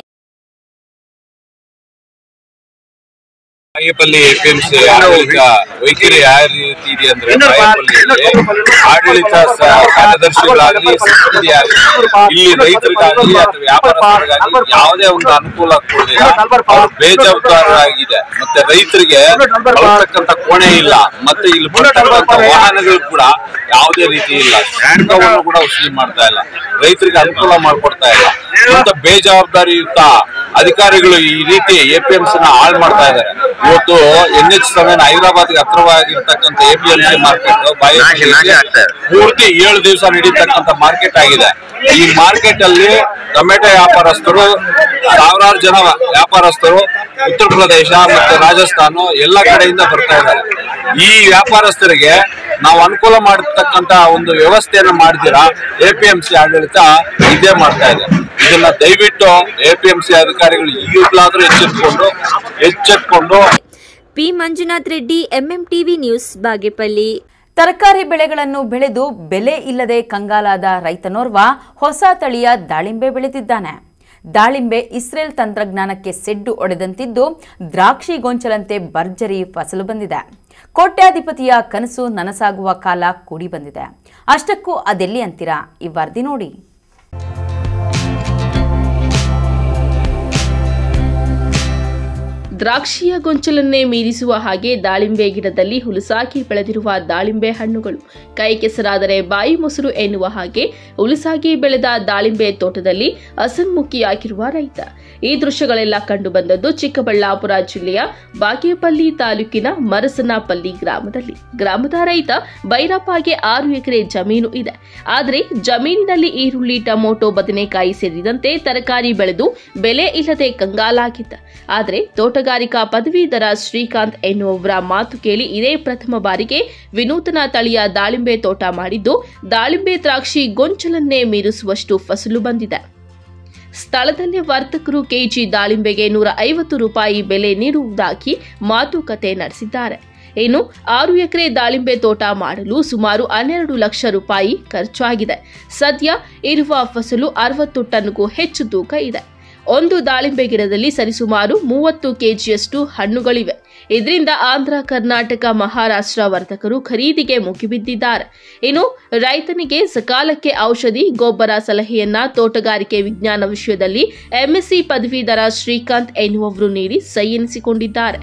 ಬಾಗೇಪಲ್ಲಿ ಎಪಿಎಂಸಿ ಆಡಳಿತ ವೈಖರಿ ಯಾವ ರೀತಿ ಇದೆ ಅಂದ್ರೆ ಬಾಗೇಪಲ್ಲಿಯಲ್ಲಿ ಆಡಳಿತ ಸ- ಕಾರ್ಯದರ್ಶಿಗಳಾಗಲಿ ಸಿಬ್ಬಂದಿ ಆಗಲಿ ಇಲ್ಲಿ ರೈತರಿಗಾಗಲಿ ಅಥವಾ ವ್ಯಾಪಾರಸ್ಥರಿಗಾಗಲಿ ಯಾವುದೇ ಒಂದು ಅನುಕೂಲ ಕೊಡಲಿಲ್ಲ ಅವ್ರು ಬೇಜವಾಬ್ದಾರರಾಗಿದೆ ಮತ್ತೆ ರೈತರಿಗೆ ಬರ್ತಕ್ಕಂತ ಕೋಣೆ ಇಲ್ಲ ಮತ್ತೆ ಇಲ್ಲಿ ಬರ್ತಕ್ಕಂತ ವಾಹನಗಳು ಕೂಡ ಯಾವುದೇ ರೀತಿ ಇಲ್ಲ ಶಾಂಡವನ್ನು ಕೂಡ ವಸೂಲಿ ಮಾಡ್ತಾ ಇಲ್ಲ ರೈತರಿಗೆ ಅನುಕೂಲ ಮಾಡ್ಕೊಡ್ತಾ ಇಲ್ಲ ಇಂಥ ಬೇಜವಾಬ್ದಾರಿಯುತ ಅಧಿಕಾರಿಗಳು ಈ ರೀತಿ ಎಪಿಎಂಸಿ ನ ಹಾಳು ಮಾಡ್ತಾ ಇದ್ದಾರೆ ಇವತ್ತು ಎನ್ ಎಚ್ ಸೆವೆನ್ ಹೈದರಾಬಾದ್ಗೆ ಹತ್ರವಾಗಿರ್ತಕ್ಕಂಥ ಎಪಿಎಂಸಿ ಮಾರ್ಕೆಟ್ ಪೂರ್ತಿ ಏಳು ದಿವಸ ನಡೀತಕ್ಕಂಥ ಮಾರ್ಕೆಟ್ ಆಗಿದೆ ಈ ಮಾರ್ಕೆಟ್ ಅಲ್ಲಿ ಟೊಮೆಟೊ ವ್ಯಾಪಾರಸ್ಥರು ಸಾವಿರಾರು ಜನ ವ್ಯಾಪಾರಸ್ಥರು ಉತ್ತರ ಪ್ರದೇಶ ಮತ್ತು ರಾಜಸ್ಥಾನ ಎಲ್ಲ ಕಡೆಯಿಂದ ಬರ್ತಾ ಇದ್ದಾರೆ ಈ ವ್ಯಾಪಾರಸ್ಥರಿಗೆ ನಾವು ಅನುಕೂಲ ಮಾಡತಕ್ಕಂತ ಒಂದು ವ್ಯವಸ್ಥೆಯನ್ನ ಮಾಡ್ತೀರಾ ಎಪಿಎಂಸಿ ಆಡಳಿತ ಇದೇ ಮಾಡ್ತಾ ಇದೆ ಇದನ್ನ ದಯವಿಟ್ಟು ಎಪಿಎಂಸಿ ಅಧಿಕಾರಿಗಳು ಈಗಲಾದ್ರೂ ಎಚ್ಚೆತ್ಕೊಂಡು ಎಚ್ಚೆತ್ಕೊಂಡು P Manjunath Reddy MMTV news Bagepalli ತರಕಾರಿ ಬೆಳೆಗಳನ್ನು ಬೆಳೆದು ಬೆಲೆ ಇಲ್ಲದೆ ಕಂಗಾಲಾದ ರೈತನೋರ್ವ ಹೊಸ ತಳಿಯ ದಾಳಿಂಬೆ ಬೆಳೆದಿದ್ದಾನೆ ದಾಳಿಂಬೆ ಇಸ್ರೇಲ್ ತಂತ್ರಜ್ಞಾನಕ್ಕೆ ಸೆಡ್ಡು ಒಡೆದಂತಿದ್ದು ದ್ರಾಕ್ಷಿ ಗೊಂಚಲಂತೆ ಭರ್ಜರಿ ಫಸಲು ಬಂದಿದೆ ಕೋಟ್ಯಾಧಿಪತಿಯ ಕನಸು ನನಸಾಗುವ ಕಾಲ ಕೂಡಿ ಬಂದಿದೆ ಅಷ್ಟಕ್ಕೂ ಅದೆಲ್ಲಿ ಅಂತೀರಾ ಈ ವರದಿ ನೋಡಿ ದ್ರಾಕ್ಷಿಯ ಗೊಂಚಲನ್ನೇ ಮೀರಿಸುವ ಹಾಗೆ ದಾಳಿಂಬೆ ಗಿಡದಲ್ಲಿ ಹುಲುಸಾಗಿ ಬೆಳೆದಿರುವ ದಾಳಿಂಬೆ ಹಣ್ಣುಗಳು ಕೈ ಕೆಸರಾದರೆ ಬಾಯಿ ಮೊಸರು ಎನ್ನುವ ಹಾಗೆ ಹುಲುಸಾಗಿ ಬೆಳೆದ ದಾಳಿಂಬೆ ತೋಟದಲ್ಲಿ ಅಸನ್ಮುಖಿಯಾಗಿರುವ ರೈತ ಈ ದೃಶ್ಯಗಳೆಲ್ಲ ಕಂಡುಬಂದದ್ದು ಚಿಕ್ಕಬಳ್ಳಾಪುರ ಜಿಲ್ಲೆಯ ಬಾಗೇಪಲ್ಲಿ ತಾಲೂಕಿನ ಮರಸನಪಲ್ಲಿ ಗ್ರಾಮದಲ್ಲಿ ಗ್ರಾಮದ ರೈತ ಬೈರಪ್ಪಗೆ ಆರು ಎಕರೆ ಜಮೀನು ಇದೆ ಆದರೆ ಜಮೀನಿನಲ್ಲಿ ಈರುಳ್ಳಿ ಟೊಮೊಟೊ ಬದನೆಕಾಯಿ ಸೇರಿದಂತೆ ತರಕಾರಿ ಬೆಳೆದು ಬೆಲೆ ಇಲ್ಲದೆ ಕಂಗಾಲಾಗಿದ್ದ ಆದರೆ ತೋಟಗಾರಿಕಾ ಪದವೀಧರ ಶ್ರೀಕಾಂತ್ ಎನ್ನುವವರ ಮಾತು ಕೇಳಿ ಇದೇ ಪ್ರಥಮ ಬಾರಿಗೆ ವಿನೂತನ ತಳಿಯ ದಾಳಿಂಬೆ ತೋಟ ಮಾಡಿದ್ದು ದಾಳಿಂಬೆ ದ್ರಾಕ್ಷಿ ಗೊಂಚಲನ್ನೇ ಮೀರಿಸುವಷ್ಟು ಫಸಲು ಬಂದಿದೆ ಸ್ಥಳದಲ್ಲೇ ವರ್ತಕರು ಕೆಜಿ ದಾಳಿಂಬೆಗೆ ನೂರ ಐವತ್ತು ರೂಪಾಯಿ ಬೆಲೆ ನೀಡುವುದಾಗಿ ಮಾತುಕತೆ ನಡೆಸಿದ್ದಾರೆ ಇನ್ನು ಆರು ಎಕರೆ ದಾಳಿಂಬೆ ತೋಟ ಮಾಡಲು ಸುಮಾರು ಹನ್ನೆರಡು ಲಕ್ಷ ರೂಪಾಯಿ ಖರ್ಚಾಗಿದೆ ಸದ್ಯ ಇರುವ ಫಸಲು ಅರವತ್ತು ಟನ್ಗೂ ಹೆಚ್ಚು ತೂಕ ಇದೆ ಒಂದು ದಾಳಿಂಬೆ ಗಿಡದಲ್ಲಿ ಸರಿಸುಮಾರು ಮೂವತ್ತು ಕೆಜಿಯಷ್ಟು ಹಣ್ಣುಗಳಿವೆ ಇದರಿಂದ ಆಂಧ್ರ ಕರ್ನಾಟಕ ಮಹಾರಾಷ್ಟ್ರ ವರ್ತಕರು ಖರೀದಿಗೆ ಮುಗಿಬಿದ್ದಿದ್ದಾರೆ ಇನ್ನು ರೈತನಿಗೆ ಸಕಾಲಕ್ಕೆ ಔಷಧಿ ಗೊಬ್ಬರ ಸಲಹೆಯನ್ನ ತೋಟಗಾರಿಕೆ ವಿಜ್ಞಾನ ವಿಷಯದಲ್ಲಿ ಎಂಎಸ್ಸಿ ಪದವೀಧರ ಶ್ರೀಕಾಂತ್ ಎನ್ನುವವರು ನೀಡಿ ಸೈ ಎನಿಸಿಕೊಂಡಿದ್ದಾರೆ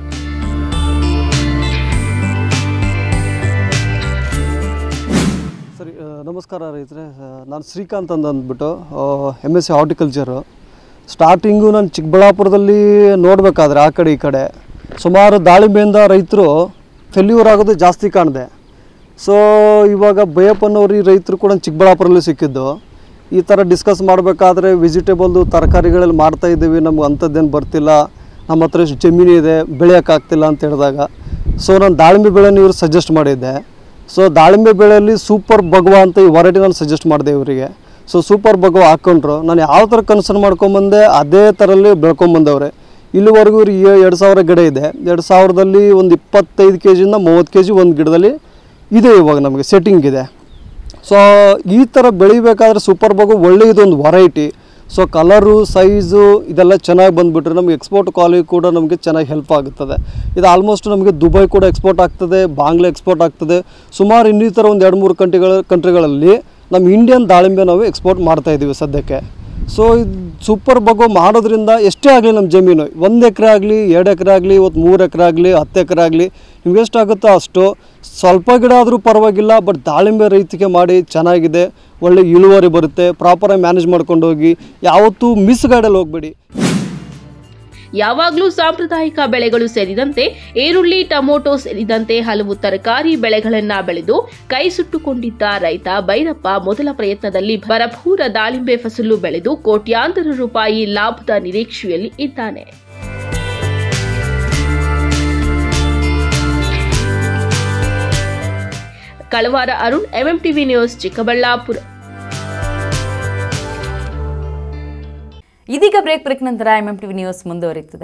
ಸರಿ ಆ, ನಮಸ್ಕಾರ ರೈತರೆ ಆ, ನಾನು ಶ್ರೀಕಾಂತ್ ಅಂತ ಅಂದ್ಬಿಟ್ಟು M S C horticulture starting ನಾನು ಚಿಕ್ಕಬಳ್ಳಾಪುರದಲ್ಲಿ ನೋಡಬೇಕಾದ್ರೆ ಆ ಕಡೆ ಈ ಕಡೆ ಸುಮಾರು ದಾಳಿಂಬೆಯಿಂದ ರೈತರು ಫೆಲ್ಯೂರ್ ಆಗೋದು ಜಾಸ್ತಿ ಕಾಣಿದೆ ಸೊ ಇವಾಗ ಬಯಪ್ಪನವ್ರು ಈ ರೈತರು ಕೂಡ ಚಿಕ್ಕಬಳ್ಳಾಪುರಲ್ಲಿ ಸಿಕ್ಕಿದ್ದು ಈ ಥರ ಡಿಸ್ಕಸ್ ಮಾಡಬೇಕಾದ್ರೆ ವೆಜಿಟೇಬಲ್ದು ತರಕಾರಿಗಳಲ್ಲಿ ಮಾಡ್ತಾ ಇದ್ದೀವಿ ನಮ್ಗೆ ಅಂಥದ್ದೇನು ಬರ್ತಿಲ್ಲ ನಮ್ಮ ಹತ್ರ ಇಷ್ಟು ಜಮೀನು ಇದೆ ಬೆಳೆಯೋಕ್ಕಾಗ್ತಿಲ್ಲ ಅಂತ ಹೇಳಿದಾಗ ಸೊ ನಾನು ದಾಳಿಂಬೆ ಬೆಳೆನ ಇವ್ರು ಸಜೆಸ್ಟ್ ಮಾಡಿದ್ದೆ ಸೊ ದಾಳಿಂಬೆ ಬೆಳೆಯಲ್ಲಿ ಸೂಪರ್ ಭಗವ ಅಂತ ಈ ವೆರೈಟಿ ನಾನು ಸಜೆಸ್ಟ್ ಮಾಡಿದೆ ಇವರಿಗೆ ಸೊ ಸೂಪರ್ ಭಗವ ಹಾಕ್ಕೊಂಡ್ರು ನಾನು ಯಾವ ಥರ ಕನ್ಸರ್ನ್ ಮಾಡ್ಕೊಂಬಂದೆ ಅದೇ ಥರಲ್ಲಿ ಬೆಳ್ಕೊಂಬಂದವ್ರೆ ಇಲ್ಲಿವರೆಗೂ ಇವ್ರಿಗೆ ಎರಡು ಸಾವಿರ ಗಿಡ ಇದೆ ಎರಡು ಸಾವಿರದಲ್ಲಿ ಒಂದು ಇಪ್ಪತ್ತೈದು ಕೆ ಜಿಯಿಂದ ಮೂವತ್ತು ಕೆ ಜಿ ಒಂದು ಗಿಡದಲ್ಲಿ ಇದೆ ಇವಾಗ ನಮಗೆ ಸೆಟ್ಟಿಂಗ್ ಇದೆ ಸೊ ಈ ಥರ ಬೆಳಿಬೇಕಾದ್ರೆ ಸೂಪರ್ ಬಗು ಒಳ್ಳೆ ಇದೊಂದು ವೆರೈಟಿ ಸೊ ಕಲರು ಸೈಜು ಇದೆಲ್ಲ ಚೆನ್ನಾಗಿ ಬಂದುಬಿಟ್ರೆ ನಮಗೆ ಎಕ್ಸ್ಪೋರ್ಟ್ ಕ್ವಾಲಿಟಿ ಕೂಡ ನಮಗೆ ಚೆನ್ನಾಗಿ ಹೆಲ್ಪ್ ಆಗುತ್ತದೆ ಇದು ಆಲ್ಮೋಸ್ಟ್ ನಮಗೆ ದುಬೈ ಕೂಡ ಎಕ್ಸ್ಪೋರ್ಟ್ ಆಗ್ತದೆ ಬಾಂಗ್ಲಾ ಎಕ್ಸ್ಪೋರ್ಟ್ ಆಗ್ತದೆ ಸುಮಾರು ಇನ್ನಿತರ ಒಂದು ಎರಡು ಮೂರು ಕಂಟ್ರಿಗಳ ಕಂಟ್ರಿಗಳಲ್ಲಿ ನಮ್ಮ ಇಂಡಿಯನ್ ದಾಳಿಂಬೆ ನಾವು ಎಕ್ಸ್ಪೋರ್ಟ್ ಮಾಡ್ತಾ ಇದ್ದೀವಿ ಸದ್ಯಕ್ಕೆ ಸೊ ಇದು ಸೂಪರ್ ಬಗೋ ಮಾಡೋದ್ರಿಂದ ಎಷ್ಟೇ ಆಗಲಿ ನಮ್ಮ ಜಮೀನು ಒಂದು ಎಕರೆ ಆಗಲಿ ಎರಡು ಎಕರೆ ಆಗಲಿ ಇವತ್ತು ಮೂರು ಎಕರೆ ಆಗಲಿ ಹತ್ತು ಎಕರೆ ಆಗಲಿ ನಿಮ್ಗೆ ಎಷ್ಟಾಗುತ್ತೋ ಅಷ್ಟು ಸ್ವಲ್ಪ ಗಿಡ ಆದರೂ ಪರವಾಗಿಲ್ಲ ಬಟ್ ದಾಳಿಂಬೆ ರೈತಿಗೆ ಮಾಡಿ ಚೆನ್ನಾಗಿದೆ ಒಳ್ಳೆ ಇಳುವರಿ ಬರುತ್ತೆ ಪ್ರಾಪರಾಗಿ ಮ್ಯಾನೇಜ್ ಮಾಡ್ಕೊಂಡು ಹೋಗಿ ಯಾವತ್ತೂ ಮಿಸ್ ಗಾಡಲ್ಲಿ ಹೋಗಬೇಡಿ ಯಾವಾಗಲೂ ಸಾಂಪ್ರದಾಯಿಕ ಬೆಳೆಗಳು ಸೇರಿದಂತೆ ಈರುಳ್ಳಿ ಟೊಮೊಟೊ ಸೇರಿದಂತೆ ಹಲವು ತರಕಾರಿ ಬೆಳೆಗಳನ್ನ ಬೆಳೆದು ಕೈ ಸುಟ್ಟುಕೊಂಡಿದ್ದ ರೈತ ಭೈರಪ್ಪ ಮೊದಲ ಪ್ರಯತ್ನದಲ್ಲಿ ಭರಪೂರ ದಾಳಿಂಬೆ ಫಸಲು ಬೆಳೆದು ಕೋಟ್ಯಾಂತರ ರೂಪಾಯಿ ಲಾಭದ ನಿರೀಕ್ಷೆಯಲ್ಲಿ ಇದ್ದಾನೆ ಕಳವಾರ ಅರುಣ್ ಎಂಎಂಟಿವಿ ನ್ಯೂಸ್ ಚಿಕ್ಕಬಳ್ಳಾಪುರ ಇದೀಗ ಬ್ರೇಕ್ ಬ್ರೇಕ್ ನಂತರ ಎಂ ಎಂ ಟಿವಿ ನ್ಯೂಸ್ ಮುಂದುವರಿಯುತ್ತದೆ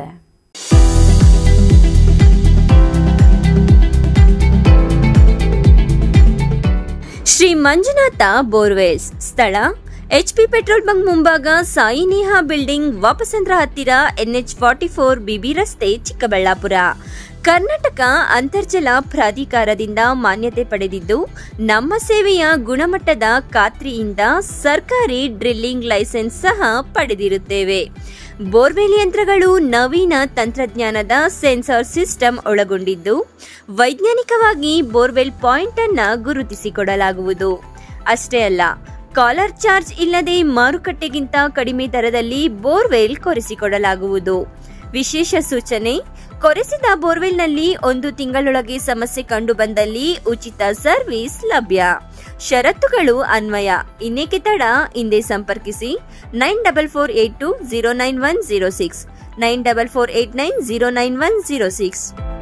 ಶ್ರೀ ಮಂಜುನಾಥ ಬೋರ್ವೆಲ್ಸ್ ಸ್ಥಳ ಎಚ್ಪಿ ಪೆಟ್ರೋಲ್ ಬಂಕ್ ಮುಂಭಾಗ ಸಾಯಿ ನೇಹಾ ಬಿಲ್ಡಿಂಗ್ ವಾಪಸಂದ್ರ ಹತ್ತಿರ ಎನ್ಎಚ್ ಫಾರ್ಟಿ ಫೋರ್ ಬಿಬಿ ರಸ್ತೆ ಚಿಕ್ಕಬಳ್ಳಾಪುರ ಕರ್ನಾಟಕ ಅಂತರ್ಜಲ ಪ್ರಾಧಿಕಾರದಿಂದ ಮಾನ್ಯತೆ ಪಡೆದಿದ್ದು ನಮ್ಮ ಸೇವೆಯ ಗುಣಮಟ್ಟದ ಖಾತ್ರಿಯಿಂದ ಸರ್ಕಾರಿ ಡ್ರಿಲ್ಲಿಂಗ್ ಲೈಸೆನ್ಸ್ ಸಹ ಪಡೆದಿರುತ್ತೇವೆ ಬೋರ್ವೆಲ್ ಯಂತ್ರಗಳು ನವೀನ ತಂತ್ರಜ್ಞಾನದ ಸೆನ್ಸಾರ್ ಸಿಸ್ಟಮ್ ಒಳಗೊಂಡಿದ್ದು ವೈಜ್ಞಾನಿಕವಾಗಿ ಬೋರ್ವೆಲ್ ಪಾಯಿಂಟ್ ಅನ್ನ ಗುರುತಿಸಿಕೊಡಲಾಗುವುದು ಅಷ್ಟೇ ಅಲ್ಲ ಕಾಲರ್ ಚಾರ್ಜ್ ಇಲ್ಲದೆ ಮಾರುಕಟ್ಟೆಗಿಂತ ಕಡಿಮೆ ದರದಲ್ಲಿ ಬೋರ್ವೆಲ್ ಕೊರೆಸಿಕೊಡಲಾಗುವುದು ವಿಶೇಷ ಸೂಚನೆ ಕೊರೆಸಿದ ಬೋರ್ವೆಲ್ನಲ್ಲಿ ಒಂದು ತಿಂಗಳೊಳಗೆ ಸಮಸ್ಯೆ ಕಂಡುಬಂದಲ್ಲಿ ಉಚಿತ ಸರ್ವಿಸ್ ಲಭ್ಯ ಷರತ್ತುಗಳು ಅನ್ವಯ ಇನ್ನೇಕೆ ತಡ ಹಿಂದೆ ಸಂಪರ್ಕಿಸಿ nine double four eight two zero nine one zero six nine double four eight nine zero nine one zero six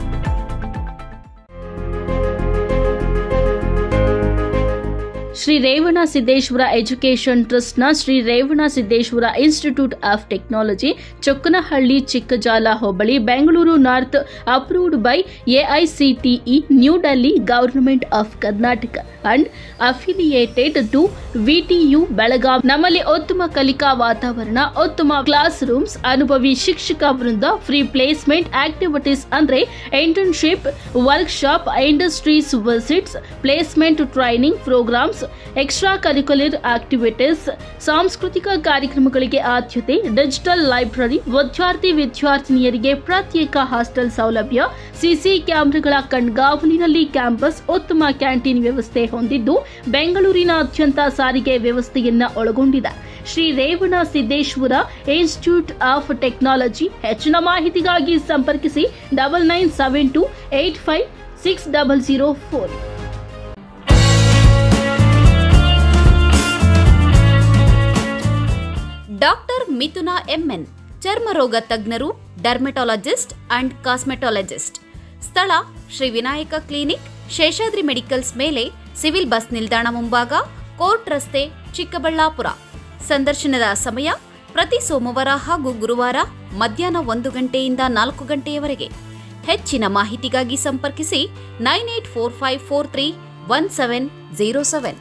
Shri Revana Siddeshwara education ಟ್ರಸ್ಟ್ನ Shri Revana Siddeshwara institute of technology Chokkanahalli Chikkajala ಹೋಬಳಿ Bengaluru north approved by AICTE new Delhi government of Karnataka and affiliated to VTU Belgaum ನಮ್ಮಲ್ಲಿ ಉತ್ತಮ ಕಲಿಕಾ ವಾತಾವರಣ ಉತ್ತಮ class rooms ಅನುಭವಿ ಶಿಕ್ಷಕ ವೃಂದ ಫ್ರೀ ಪ್ಲೇಸ್ಮೆಂಟ್ ಆಕ್ಟಿವಿಟೀಸ್ ಅಂದ್ರೆ internship workshop industries visits placement training programmes extra curricular activities ಸಾಂಸ್ಕೃತಿಕ ಕಾರ್ಯಕ್ರಮಗಳಿಗೆ ಆದ್ಯತೆ ಡಿಜಿಟಲ್ ಲೈಬ್ರರಿ ವಿದ್ಯಾರ್ಥಿ ವಿದ್ಯಾರ್ಥಿನಿಯರಿಗೆ ಪ್ರತ್ಯೇಕ ಹಾಸ್ಟೆಲ್ ಸೌಲಭ್ಯ ಸಿಸಿ ಕ್ಯಾಮೆರಾಗಳ ಕಣ್ಗಾವಲಿನಲ್ಲಿ ಕ್ಯಾಂಪಸ್ ಉತ್ತಮ ಕ್ಯಾಂಟೀನ್ ವ್ಯವಸ್ಥೆ ಹೊಂದಿದ್ದು ಬೆಂಗಳೂರಿನಾದ್ಯಂತ ಸಾರಿಗೆ ವ್ಯವಸ್ಥೆಯನ್ನ ಒಳಗೊಂಡಿದೆ Shri Revana Siddeshwara institute of technology ಹೆಚ್ಚಿನ ಮಾಹಿತಿಗಾಗಿ ಸಂಪರ್ಕಿಸಿ double nine seven two eight five six double zero four doctor Mithuna MN ಚರ್ಮರೋಗ ತಜ್ಞರು ಡರ್ಮೆಟಾಲಜಿಸ್ಟ್ ಅಂಡ್ ಕಾಸ್ಮೆಟಾಲಜಿಸ್ಟ್ ಸ್ಥಳ ಶ್ರೀ ವಿನಾಯಕ ಕ್ಲಿನಿಕ್ ಶೇಷಾದ್ರಿ ಮೆಡಿಕಲ್ಸ್ ಮೇಲೆ ಸಿವಿಲ್ ಬಸ್ ನಿಲ್ದಾಣ ಮುಂಭಾಗ ಕೋರ್ಟ್ ರಸ್ತೆ ಚಿಕ್ಕಬಳ್ಳಾಪುರ ಸಂದರ್ಶನದ ಸಮಯ ಪ್ರತಿ ಸೋಮವಾರ ಹಾಗೂ ಗುರುವಾರ ಮಧ್ಯಾಹ್ನ ಒಂದು ಗಂಟೆಯಿಂದ ನಾಲ್ಕು ಗಂಟೆಯವರೆಗೆ ಹೆಚ್ಚಿನ ಮಾಹಿತಿಗಾಗಿ ಸಂಪರ್ಕಿಸಿ nine eight four five four three one seven zero seven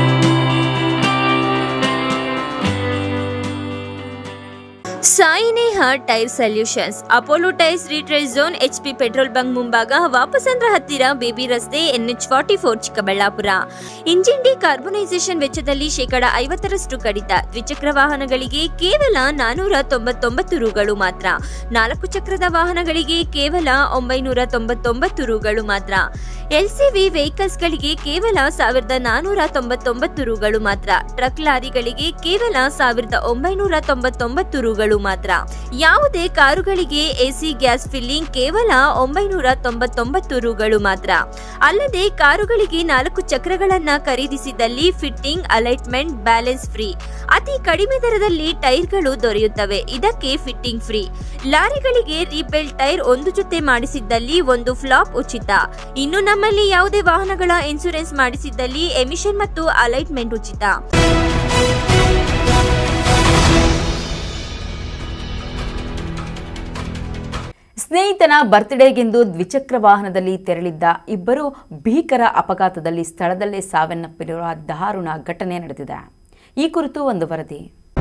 Sai Neha Sneha tyre solutions Apollo tyres retreads zone HP petrol bunk ಮುಂಭಾಗ ವಾಪಸಂದ್ರ ಹತ್ತಿರ ಬೇಬಿ ರಸ್ತೆ NH forty four Chikkaballapur engine decarbonisation ವೆಚ್ಚದಲ್ಲಿ ಶೇಕಡ ಐವತ್ತರಷ್ಟು ಕಡಿತ ದ್ವಿಚಕ್ರ ವಾಹನಗಳಿಗೆ ಕೇವಲ ನಾನೂರ ತೊಂಬತ್ತೊಂಬತ್ತು ರುಗಳು ಮಾತ್ರ ನಾಲ್ಕು ಚಕ್ರದ ವಾಹನಗಳಿಗೆ ಕೇವಲ ಒಂಬೈನೂರ ತೊಂಬತ್ತೊಂಬತ್ತು ರುಗಳು ಮಾತ್ರ ಎಲ್ಸಿವಿ ವೆಹಿಕಲ್ಸ್ಗಳಿಗೆ ಕೇವಲ ಸಾವಿರದ ನಾನೂರ ತೊಂಬತ್ತೊಂಬತ್ತು ರುಗಳು ಮಾತ್ರ ಟ್ರಕ್ ಲಾರಿಗಳಿಗೆ ಕೇವಲ ಸಾವಿರದ ಒಂಬೈನೂರ ತೊಂಬತ್ತೊಂಬತ್ತು ರುಗಳು ಮಾತ್ರ ಯಾವುದೇ ಕಾರುಗಳಿಗೆ ಎಸಿ ಗ್ಯಾಸ್ ಫಿಲ್ಲಿಂಗ್ ಕೇವಲ ಒಂಬೈನೂರ ತೊಂಬತ್ತೊಂಬತ್ತು ರುಗಳು ಮಾತ್ರ ಅಲ್ಲದೆ ಕಾರುಗಳಿಗೆ ನಾಲ್ಕು ಚಕ್ರಗಳನ್ನ ಖರೀದಿಸಿದಲ್ಲಿ ಫಿಟ್ಟಿಂಗ್ ಅಲೈಟ್ಮೆಂಟ್ ಬ್ಯಾಲೆನ್ಸ್ ಫ್ರೀ ಅತಿ ಕಡಿಮೆ ದರದಲ್ಲಿ ಟೈರ್ಗಳು ದೊರೆಯುತ್ತವೆ ಇದಕ್ಕೆ ಫಿಟ್ಟಿಂಗ್ ಫ್ರೀ ಲಾರಿಗಳಿಗೆ ರೀಪೇಲ್ ಟೈರ್ ಒಂದು ಜೊತೆ ಮಾಡಿಸಿದ್ದಲ್ಲಿ ಒಂದು ಫ್ಲಾಪ್ ಉಚಿತ ಇನ್ನು ನಮ್ಮಲ್ಲಿ ಯಾವುದೇ ವಾಹನಗಳ ಇನ್ಸೂರೆನ್ಸ್ ಮಾಡಿಸಿದ್ದಲ್ಲಿ ಎಮಿಷನ್ ಮತ್ತು ಅಲೈಟ್ಮೆಂಟ್ ಉಚಿತ ಸ್ನೇಹಿತನ ಬರ್ತ್ಡೇಗೆಂದು ದ್ವಿಚಕ್ರ ವಾಹನದಲ್ಲಿ ತೆರಳಿದ್ದ ಇಬ್ಬರು ಭೀಕರ ಅಪಘಾತದಲ್ಲಿ ಸ್ಥಳದಲ್ಲೇ ಸಾವನ್ನಪ್ಪಿರುವ ದಾರುಣ ಘಟನೆ ನಡೆದಿದೆ ಈ ಕುರಿತು ಒಂದು ವರದಿ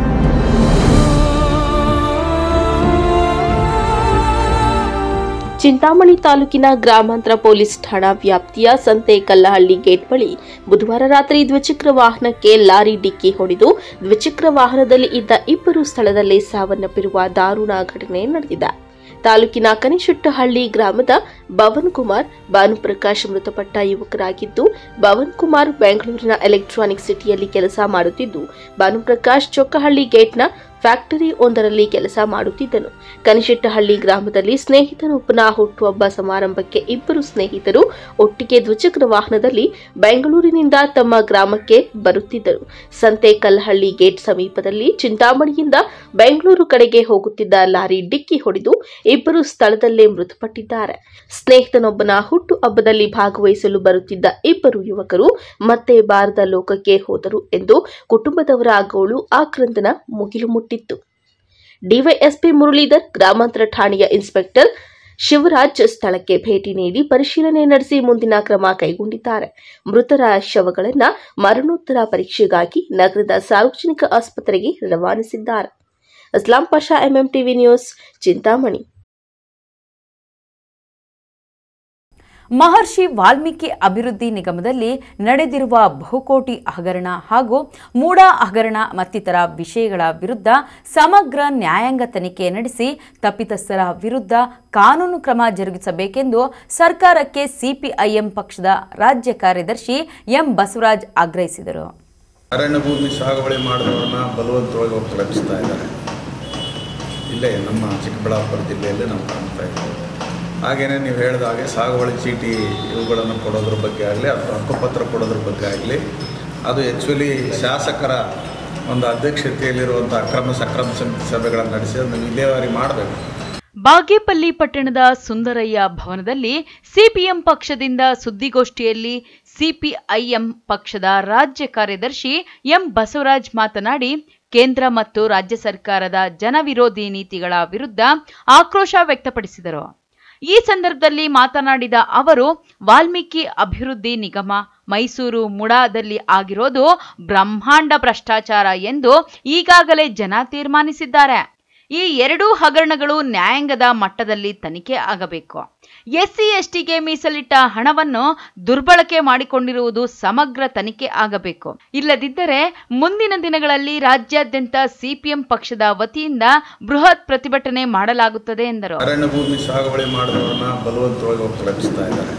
ಚಿಂತಾಮಣಿ ತಾಲೂಕಿನ ಗ್ರಾಮಾಂತರ ಪೊಲೀಸ್ ಠಾಣಾ ವ್ಯಾಪ್ತಿಯ ಸಂತೆ ಕಲ್ಲಹಳ್ಳಿ ಗೇಟ್ ಬಳಿ ಬುಧವಾರ ರಾತ್ರಿ ದ್ವಿಚಕ್ರ ವಾಹನಕ್ಕೆ ಲಾರಿ ಡಿಕ್ಕಿ ಹೊಡೆದು ದ್ವಿಚಕ್ರ ವಾಹನದಲ್ಲಿ ಇದ್ದ ಇಬ್ಬರು ಸ್ಥಳದಲ್ಲೇ ಸಾವನ್ನಪ್ಪಿರುವ ದಾರುಣ ಘಟನೆ ನಡೆದಿದೆ ತಾಲೂಕಿನ ಕನಿಶೆಟ್ಟಹಳ್ಳಿ ಗ್ರಾಮದ ಭವನ್ ಕುಮಾರ್ ಭಾನುಪ್ರಕಾಶ್ ಮೃತಪಟ್ಟ ಯುವಕರಾಗಿದ್ದು ಭವನ್ ಕುಮಾರ್ ಬೆಂಗಳೂರಿನ ಎಲೆಕ್ಟ್ರಾನಿಕ್ ಸಿಟಿಯಲ್ಲಿ ಕೆಲಸ ಮಾಡುತ್ತಿದ್ದು ಭಾನುಪ್ರಕಾಶ್ ಚೊಕ್ಕಹಳ್ಳಿ ಗೇಟ್ನ ಫ್ಯಾಕ್ಟರಿ ಒಂದರಲ್ಲಿ ಕೆಲಸ ಮಾಡುತ್ತಿದ್ದನು ಕನಿಶೆಟ್ಟಹಳ್ಳಿ ಗ್ರಾಮದಲ್ಲಿ ಸ್ನೇಹಿತನೊಬ್ಬನ ಹುಟ್ಟುಹಬ್ಬ ಸಮಾರಂಭಕ್ಕೆ ಇಬ್ಬರು ಸ್ನೇಹಿತರು ಒಟ್ಟಿಗೆ ದ್ವಿಚಕ್ರ ವಾಹನದಲ್ಲಿ ಬೆಂಗಳೂರಿನಿಂದ ತಮ್ಮ ಗ್ರಾಮಕ್ಕೆ ಬರುತ್ತಿದ್ದರು ಸಂತೆ ಕಲ್ಲಹಳ್ಳಿ ಗೇಟ್ ಸಮೀಪದಲ್ಲಿ ಚಿಂತಾಮಣಿಯಿಂದ ಬೆಂಗಳೂರು ಕಡೆಗೆ ಹೋಗುತ್ತಿದ್ದ ಲಾರಿ ಡಿಕ್ಕಿ ಹೊಡೆದು ಇಬ್ಬರು ಸ್ಥಳದಲ್ಲೇ ಮೃತಪಟ್ಟಿದ್ದಾರೆ ಸ್ನೇಹಿತನೊಬ್ಬನ ಹುಟ್ಟು ಹಬ್ಬದಲ್ಲಿ ಭಾಗವಹಿಸಲು ಬರುತ್ತಿದ್ದ ಇಬ್ಬರು ಯುವಕರು ಮತ್ತೆ ಬಾರದ ಲೋಕಕ್ಕೆ ಹೋದರು ಎಂದು ಕುಟುಂಬದವರ ಗೋಳು ಆಕ್ರಂದನ ಮುಗಿಲು ಮುಟ್ಟಿತ್ತು ಡಿವೈಎಸ್ಪಿ ಮುರಳೀಧರ್ ಗ್ರಾಮಾಂತರ ಠಾಣೆಯ ಇನ್ಸ್ಪೆಕ್ಟರ್ ಶಿವರಾಜ್ ಸ್ಥಳಕ್ಕೆ ಭೇಟಿ ನೀಡಿ ಪರಿಶೀಲನೆ ನಡೆಸಿ ಮುಂದಿನ ಕ್ರಮ ಕೈಗೊಂಡಿದ್ದಾರೆ ಮೃತರ ಶವಗಳನ್ನು ಮರಣೋತ್ತರ ಪರೀಕ್ಷೆಗಾಗಿ ನಗರದ ಸಾರ್ವಜನಿಕ ಆಸ್ಪತ್ರೆಗೆ ರವಾನಿಸಿದ್ದಾರೆ ಅಸ್ಲಾಂ ಪಾಷಾ ಎಂಎಂಟಿವಿ ನ್ಯೂಸ್ ಚಿಂತಾಮಣಿ ಮಹರ್ಷಿ ವಾಲ್ಮೀಕಿ ಅಭಿವೃದ್ಧಿ ನಿಗಮದಲ್ಲಿ ನಡೆದಿರುವ ಬಹುಕೋಟಿ ಹಗರಣ ಹಾಗೂ ಮೂಢ ಹಗರಣ ಮತ್ತಿತರ ವಿಷಯಗಳ ವಿರುದ್ಧ ಸಮಗ್ರ ನ್ಯಾಯಾಂಗ ತನಿಖೆ ನಡೆಸಿ ತಪ್ಪಿತಸ್ಥರ ವಿರುದ್ಧ ಕಾನೂನು ಕ್ರಮ ಜರುಗಿಸಬೇಕೆಂದು ಸರ್ಕಾರಕ್ಕೆ ಸಿಪಿಐಎಂ ಪಕ್ಷದ ರಾಜ್ಯ ಕಾರ್ಯದರ್ಶಿ ಎಂ ಬಸವರಾಜ್ ಆಗ್ರಹಿಸಿದರು ಅರಣ್ಯ ಭೂಮಿ ಸಾಗುವಳಿ ಮಾಡಿದವ್ರನ್ನ ಬಲವಂತವಾಗಿ ಒಕ್ಕಲೆಬ್ಬಿಸ್ತಾ ಇದ್ದಾರೆ ಇಲ್ಲೇ ನಮ್ಮ ಚಿಕ್ಕಬಳ್ಳಾಪುರ ಜಿಲ್ಲೆಯಲ್ಲಿ ನಾವು ಕಾಣ್ತಾ ಇದ್ದೀವಿ ಹಾಗೆಯೇ ನೀವು ಹೇಳಿದ ಹಾಗೆ ಸಾಗುವಳಿ ಚೀಟಿ ಇವುಗಳನ್ನು ಕೊಡೋದ್ರ ಬಗ್ಗೆ ಆಗಲಿ ಅಥವಾ ಹಕ್ಕುಪತ್ರ ಕೊಡೋದ್ರ ಬಗ್ಗೆ ಆಗಲಿ ಅದು ಆ್ಯಕ್ಚುಲಿ ಶಾಸಕರ ಒಂದು ಅಧ್ಯಕ್ಷತೆಯಲ್ಲಿರುವಂಥ ಅಕ್ರಮ ಸಕ್ರಮ ಸಮಿತಿ ಸಭೆಗಳನ್ನು ನಡೆಸಿ ಅದನ್ನು ವಿಲೇವಾರಿ ಮಾಡಬೇಕು ಬಾಗೇಪಲ್ಲಿ ಪಟ್ಟಣದ ಸುಂದರಯ್ಯ ಭವನದಲ್ಲಿ ಸಿಪಿಎಂ ಪಕ್ಷದಿಂದ ಸುದ್ದಿಗೋಷ್ಠಿಯಲ್ಲಿ ಸಿಪಿಐಎಂ ಪಕ್ಷದ ರಾಜ್ಯ ಕಾರ್ಯದರ್ಶಿ ಎಂ ಬಸವರಾಜ್ ಮಾತನಾಡಿ ಕೇಂದ್ರ ಮತ್ತು ರಾಜ್ಯ ಸರ್ಕಾರದ ಜನವಿರೋಧಿ ನೀತಿಗಳ ವಿರುದ್ಧ ಆಕ್ರೋಶ ವ್ಯಕ್ತಪಡಿಸಿದರು ಈ ಸಂದರ್ಭದಲ್ಲಿ ಮಾತನಾಡಿದ ಅವರು ವಾಲ್ಮೀಕಿ ಅಭಿವೃದ್ಧಿ ನಿಗಮ ಮೈಸೂರು ಮುಡಾದಲ್ಲಿ ಆಗಿರೋದು ಬ್ರಹ್ಮಾಂಡ ಭ್ರಷ್ಟಾಚಾರ ಎಂದು ಈಗಾಗಲೇ ಜನ ತೀರ್ಮಾನಿಸಿದ್ದಾರೆ ಈ ಎರಡೂ ಹಗರಣಗಳು ನ್ಯಾಯಾಂಗದ ಮಟ್ಟದಲ್ಲಿ ತನಿಖೆ ಆಗಬೇಕು ಎಸ್ಸಿ ಎಸ್ಟಿಗೆ ಮೀಸಲಿಟ್ಟ ಹಣವನ್ನು ದುರ್ಬಳಕೆ ಮಾಡಿಕೊಂಡಿರುವುದು ಸಮಗ್ರ ತನಿಖೆ ಆಗಬೇಕು ಇಲ್ಲದಿದ್ದರೆ ಮುಂದಿನ ದಿನಗಳಲ್ಲಿ ರಾಜ್ಯಾದ್ಯಂತ ಸಿಪಿಎಂ ಪಕ್ಷದ ವತಿಯಿಂದ ಬೃಹತ್ ಪ್ರತಿಭಟನೆ ಮಾಡಲಾಗುತ್ತದೆ ಎಂದರು ಅರಣ್ಯ ಭೂಮಿ ಸಾಗುವಳಿ ಮಾಡಿದವ್ರನ್ನ ಬಲವಂತವಾಗಿ ಒಕ್ಕಲೆಬ್ಬಿಸ್ತಾ ಇದ್ದಾರೆ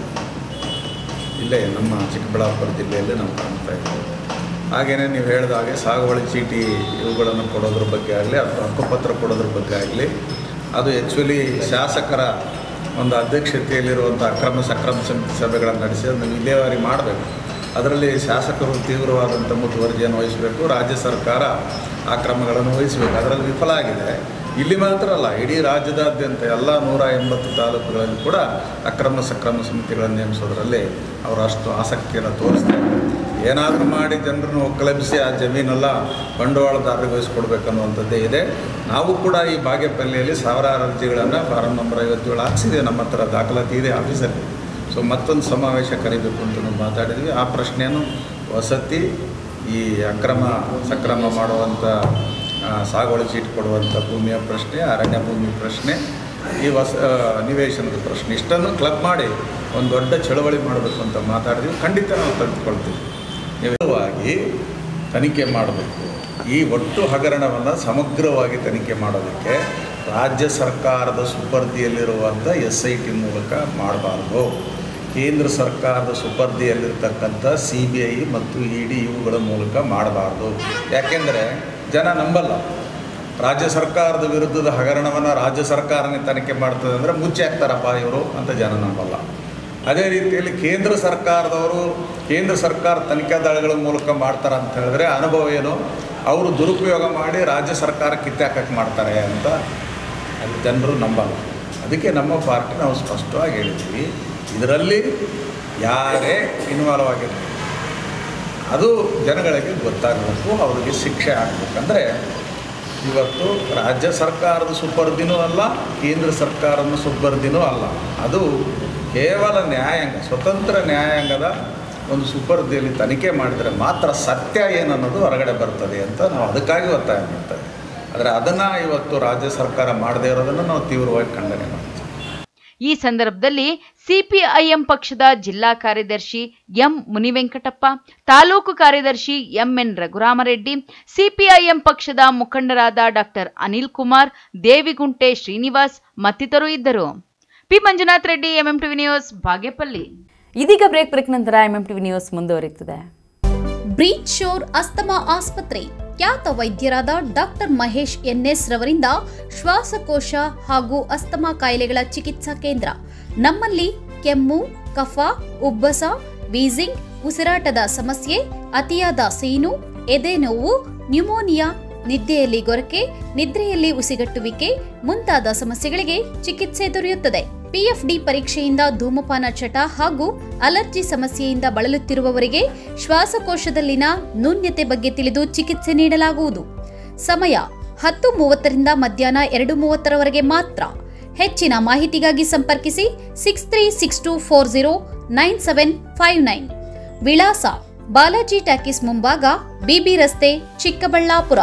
ಇಲ್ಲೇ ನಮ್ಮ ಚಿಕ್ಕಬಳ್ಳಾಪುರ ಜಿಲ್ಲೆಯಲ್ಲಿ ನಾವು ಕಾಣ್ತಾ ಇದ್ದೀವಿ ಹಾಗೆಯೇ ನೀವು ಹೇಳಿದ ಹಾಗೆ ಸಾಗುವಳಿ ಚೀಟಿ ಇವುಗಳನ್ನು ಕೊಡೋದ್ರ ಬಗ್ಗೆ ಆಗಲಿ ಅಥವಾ ಹಕ್ಕುಪತ್ರ ಕೊಡೋದ್ರ ಬಗ್ಗೆ ಆಗಲಿ ಅದು ಆ್ಯಕ್ಚುಲಿ ಶಾಸಕರ ಒಂದು ಅಧ್ಯಕ್ಷತೆಯಲ್ಲಿರುವಂಥ ಅಕ್ರಮ ಸಕ್ರಮ ಸಮಿತಿ ಸಭೆಗಳನ್ನು ನಡೆಸಿ ಅದನ್ನು ವಿಲೇವಾರಿ ಮಾಡಬೇಕು ಅದರಲ್ಲಿ ಶಾಸಕರು ತೀವ್ರವಾದಂಥ ಮುತುವರ್ಜಿಯನ್ನು ವಹಿಸಬೇಕು ರಾಜ್ಯ ಸರ್ಕಾರ ಆ ಕ್ರಮಗಳನ್ನು ವಹಿಸಬೇಕು ಅದರಲ್ಲಿ ವಿಫಲ ಆಗಿದೆ ಇಲ್ಲಿ ಮಾತ್ರ ಅಲ್ಲ ಇಡೀ ರಾಜ್ಯದಾದ್ಯಂತ ಎಲ್ಲ ನೂರ ಎಂಬತ್ತು ತಾಲೂಕುಗಳಲ್ಲಿ ಕೂಡ ಅಕ್ರಮ ಸಕ್ರಮ ಸಮಿತಿಗಳನ್ನು ನೇಮಿಸೋದ್ರಲ್ಲಿ ಅವರು ಅಷ್ಟು ಆಸಕ್ತಿಯನ್ನು ತೋರಿಸ್ತಾರೆ ಏನಾದರೂ ಮಾಡಿ ಜನರನ್ನು ಒಕ್ಕಲೆಬ್ಬಿಸಿ ಆ ಜಮೀನೆಲ್ಲ ಬಂಡವಾಳದಾರರಿಗೆ ವಹಿಸ್ಕೊಡ್ಬೇಕನ್ನುವಂಥದ್ದೇ ಇದೆ ನಾವು ಕೂಡ ಈ ಬಾಗೇಪಲ್ಲಿಯಲ್ಲಿ ಸಾವಿರಾರು ಅರ್ಜಿಗಳನ್ನು ಫಾರಂ ನಂಬರ್ ಐವತ್ತೇಳು ಹಾಕ್ಸಿದೆ ನಮ್ಮ ಹತ್ರ ದಾಖಲಾತಿ ಇದೆ ಆಫೀಸಲ್ಲಿ ಸೊ ಮತ್ತೊಂದು ಸಮಾವೇಶ ಕರಿಬೇಕು ಅಂತ ನಾವು ಮಾತಾಡಿದ್ವಿ ಆ ಪ್ರಶ್ನೆಯನ್ನು ವಸತಿ ಈ ಅಕ್ರಮ ಸಕ್ರಮ ಮಾಡುವಂಥ ಆ, ಸಾಗುವಳಿ ಚೀಟಿ ಕೊಡುವಂಥ ಭೂಮಿಯ ಪ್ರಶ್ನೆ ಅರಣ್ಯ ಭೂಮಿ ಪ್ರಶ್ನೆ ಈ ಹೊಸ ಆ, ನಿವೇಶನದ ಪ್ರಶ್ನೆ ಇಷ್ಟನ್ನು ಕ್ಲಬ್ ಮಾಡಿ ಒಂದು ದೊಡ್ಡ ಚಳವಳಿ ಮಾಡಬೇಕು ಅಂತ ಮಾತಾಡಿದ್ವಿ ಖಂಡಿತ ನಾವು ತೆಗೆದುಕೊಳ್ತೀವಿ ನಿವೇವಾಗಿ ತನಿಖೆ ಮಾಡಬೇಕು ಈ ಒಟ್ಟು ಹಗರಣವನ್ನು ಸಮಗ್ರವಾಗಿ ತನಿಖೆ ಮಾಡೋದಕ್ಕೆ ರಾಜ್ಯ ಸರ್ಕಾರದ ಸುಪರ್ದಿಯಲ್ಲಿರುವಂಥ ಎಸ್ ಐ ಟಿ ಮೂಲಕ ಮಾಡಬಾರ್ದು ಕೇಂದ್ರ ಸರ್ಕಾರದ ಸುಪರ್ದಿಯಲ್ಲಿರ್ತಕ್ಕಂಥ ಸಿ ಬಿ ಐ ಮತ್ತು ಇ ಡಿ ಇವುಗಳ ಮೂಲಕ ಮಾಡಬಾರ್ದು ಯಾಕೆಂದರೆ ಜನ ನಂಬಲ್ಲ ರಾಜ್ಯ ಸರ್ಕಾರದ ವಿರುದ್ಧದ ಹಗರಣವನ್ನು ರಾಜ್ಯ ಸರ್ಕಾರನೇ ತನಿಖೆ ಮಾಡ್ತದೆ ಅಂದರೆ ಮುಚ್ಚಿ ಹಾಕ್ತಾರಪ್ಪ ಇವರು ಅಂತ ಜನ ನಂಬಲ್ಲ ಅದೇ ರೀತಿಯಲ್ಲಿ ಕೇಂದ್ರ ಸರ್ಕಾರದವರು ಕೇಂದ್ರ ಸರ್ಕಾರ ತನಿಖಾ ದಳಗಳ ಮೂಲಕ ಮಾಡ್ತಾರೆ ಅಂತ ಹೇಳಿದ್ರೆ ಅನುಭವ ಏನು ಅವರು ದುರುಪಯೋಗ ಮಾಡಿ ರಾಜ್ಯ ಸರ್ಕಾರ ಕಿತ್ತಾಕಕ್ಕೆ ಮಾಡ್ತಾರೆ ಅಂತ ಅಲ್ಲಿ ಜನರು ನಂಬಲ್ಲ ಅದಕ್ಕೆ ನಮ್ಮ ಪಾರ್ಟಿ ನಾವು ಸ್ಪಷ್ಟವಾಗಿ ಹೇಳಿದ್ವಿ ಇದರಲ್ಲಿ ಯಾರೇ ಇನ್ವಾಲ್ವ್ ಆಗಿರ್ತಾರೆ ಅದು ಜನಗಳಿಗೆ ಗೊತ್ತಾಗಬೇಕು ಅವರಿಗೆ ಶಿಕ್ಷೆ ಆಗಬೇಕಂದ್ರೆ ಇವತ್ತು ರಾಜ್ಯ ಸರ್ಕಾರದ ಸುಪರ್ದಿನೂ ಅಲ್ಲ ಕೇಂದ್ರ ಸರ್ಕಾರದ ಸುಪರ್ದಿನೂ ಅಲ್ಲ ಅದು ಕೇವಲ ನ್ಯಾಯಾಂಗ ಸ್ವತಂತ್ರ ನ್ಯಾಯಾಂಗದ ಒಂದು ಸುಪರ್ದಿಯಲ್ಲಿ ತನಿಖೆ ಮಾಡಿದರೆ ಮಾತ್ರ ಸತ್ಯ ಏನನ್ನೋದು ಹೊರಗಡೆ ಬರ್ತದೆ ಅಂತ ನಾವು ಅದಕ್ಕಾಗಿ ಒತ್ತಾಯ ಮಾಡ್ತೇವೆ ಆದರೆ ಅದನ್ನು ಇವತ್ತು ರಾಜ್ಯ ಸರ್ಕಾರ ಮಾಡದೇ ಇರೋದನ್ನು ನಾವು ತೀವ್ರವಾಗಿ ಖಂಡನೆ ಮಾಡ್ತೀವಿ ಈ ಸಂದರ್ಭದಲ್ಲಿ ಸಿಪಿಐಎಂ ಪಕ್ಷದ ಜಿಲ್ಲಾ ಕಾರ್ಯದರ್ಶಿ ಎಂ ಮುನಿವೆಂಕಟಪ್ಪ ತಾಲೂಕು ಕಾರ್ಯದರ್ಶಿ ಎಂಎನ್ ರಘುರಾಮರೆಡ್ಡಿ ಸಿಪಿಐಎಂ ಪಕ್ಷದ ಮುಖಂಡರಾದ ಡಾಕ್ಟರ್ ಅನಿಲ್ ಕುಮಾರ್ ದೇವಿಗುಂಟೆ ಶ್ರೀನಿವಾಸ್ ಮತ್ತಿತರರು ಇದ್ದರು P Manjunath Reddy MM TV news Bagepalli ಇದೀಗ ಬ್ರೇಕ್ ಬ್ರೇಕ್ ನಂತರ ಎಂಎಂ ಟಿವಿ ನ್ಯೂಸ್ ಮುಂದುವರಿಯುತ್ತದೆ ಬ್ರೀಚ್ ಶೋರ್ ಅಸ್ತಮಾ ಆಸ್ಪತ್ರೆ ಖ್ಯಾತ ವೈದ್ಯರಾದ ಡಾಕ್ಟರ್ ಮಹೇಶ್ ಎನ್ಎಸ್ ರವರಿಂದ ಶ್ವಾಸಕೋಶ ಹಾಗೂ ಅಸ್ತಮಾ ಕಾಯಿಲೆಗಳ ಚಿಕಿತ್ಸಾ ಕೇಂದ್ರ ನಮ್ಮಲ್ಲಿ ಕೆಮ್ಮು ಕಫ ಉಬ್ಬಸ ವೀಸಿಂಗ್ ಉಸಿರಾಟದ ಸಮಸ್ಯೆ ಅತಿಯಾದ ಸೀನು ಎದೆ ನೋವು ನ್ಯೂಮೋನಿಯಾ ನಿದ್ದೆಯಲ್ಲಿ ಗೊರಕೆ ನಿದ್ರೆಯಲ್ಲಿ ಉಸಿಗಟ್ಟುವಿಕೆ ಮುಂತಾದ ಸಮಸ್ಯೆಗಳಿಗೆ ಚಿಕಿತ್ಸೆ ದೊರೆಯುತ್ತದೆ ಪಿಎಫ್ಡಿ ಪರೀಕ್ಷೆಯಿಂದ ಧೂಮಪಾನ ಚಟ ಹಾಗೂ ಅಲರ್ಜಿ ಸಮಸ್ಯೆಯಿಂದ ಬಳಲುತ್ತಿರುವವರಿಗೆ ಶ್ವಾಸಕೋಶದಲ್ಲಿನ ನ್ಯೂನ್ಯತೆ ಬಗ್ಗೆ ತಿಳಿದು ಚಿಕಿತ್ಸೆ ನೀಡಲಾಗುವುದು ಸಮಯ ಹತ್ತು ಮೂವತ್ತರಿಂದ ಮಧ್ಯಾಹ್ನ ಎರಡು ಮೂವತ್ತರವರೆಗೆ ಮಾತ್ರ ಹೆಚ್ಚಿನ ಮಾಹಿತಿಗಾಗಿ ಸಂಪರ್ಕಿಸಿ six three six two four zero nine seven five nine ವಿಳಾಸ ಬಾಲಾಜಿ ಟ್ಯಾಕಿಸ್ ಮುಂಭಾಗ ಬಿಬಿ ರಸ್ತೆ ಚಿಕ್ಕಬಳ್ಳಾಪುರ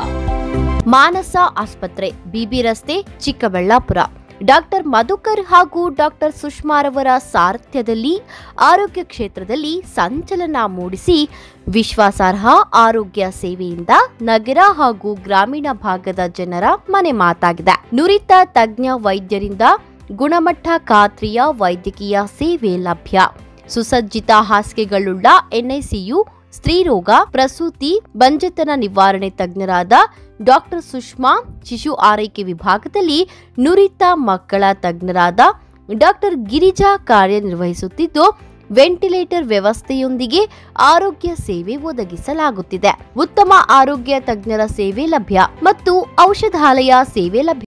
ಮಾನಸ ಆಸ್ಪತ್ರೆ ಬಿಬಿ ರಸ್ತೆ ಚಿಕ್ಕಬಳ್ಳಾಪುರ ಡಾಕ್ಟರ್ ಮಧುಕರ್ ಹಾಗೂ ಡಾಕ್ಟರ್ ಸುಷ್ಮಾರವರ ಸಾರಥ್ಯದಲ್ಲಿ ಆರೋಗ್ಯ ಕ್ಷೇತ್ರದಲ್ಲಿ ಸಂಚಲನ ಮೂಡಿಸಿ ವಿಶ್ವಾಸಾರ್ಹ ಆರೋಗ್ಯ ಸೇವೆಯಿಂದ ನಗರ ಹಾಗೂ ಗ್ರಾಮೀಣ ಭಾಗದ ಜನರ ಮನೆ ಮಾತಾಗಿದೆ ನುರಿತ ತಜ್ಞ ವೈದ್ಯರಿಂದ ಗುಣಮಟ್ಟ ಖಾತ್ರಿಯ ವೈದ್ಯಕೀಯ ಸೇವೆ ಲಭ್ಯ ಸುಸಜ್ಜಿತ ಹಾಸಿಗೆಗಳುಳ್ಳ ಎನ್ಐಸಿಯು ಸ್ತ್ರೀರೋಗ ಪ್ರಸೂತಿ ಬಂಜೆತನ ನಿವಾರಣೆ ತಜ್ಞರಾದ ಡಾಕ್ಟರ್ ಸುಷ್ಮಾ ಶಿಶು ಆರೈಕೆ ವಿಭಾಗದಲ್ಲಿ ನುರಿತ ಮಕ್ಕಳ ತಜ್ಞರಾದ ಡಾಕ್ಟರ್ ಗಿರಿಜಾ ಕಾರ್ಯನಿರ್ವಹಿಸುತ್ತಿದ್ದು ವೆಂಟಿಲೇಟರ್ ವ್ಯವಸ್ಥೆಯೊಂದಿಗೆ ಆರೋಗ್ಯ ಸೇವೆ ಒದಗಿಸಲಾಗುತ್ತಿದೆ ಉತ್ತಮ ಆರೋಗ್ಯ ತಜ್ಞರ ಸೇವೆ ಲಭ್ಯ ಮತ್ತು ಔಷಧಾಲಯ ಸೇವೆ ಲಭ್ಯ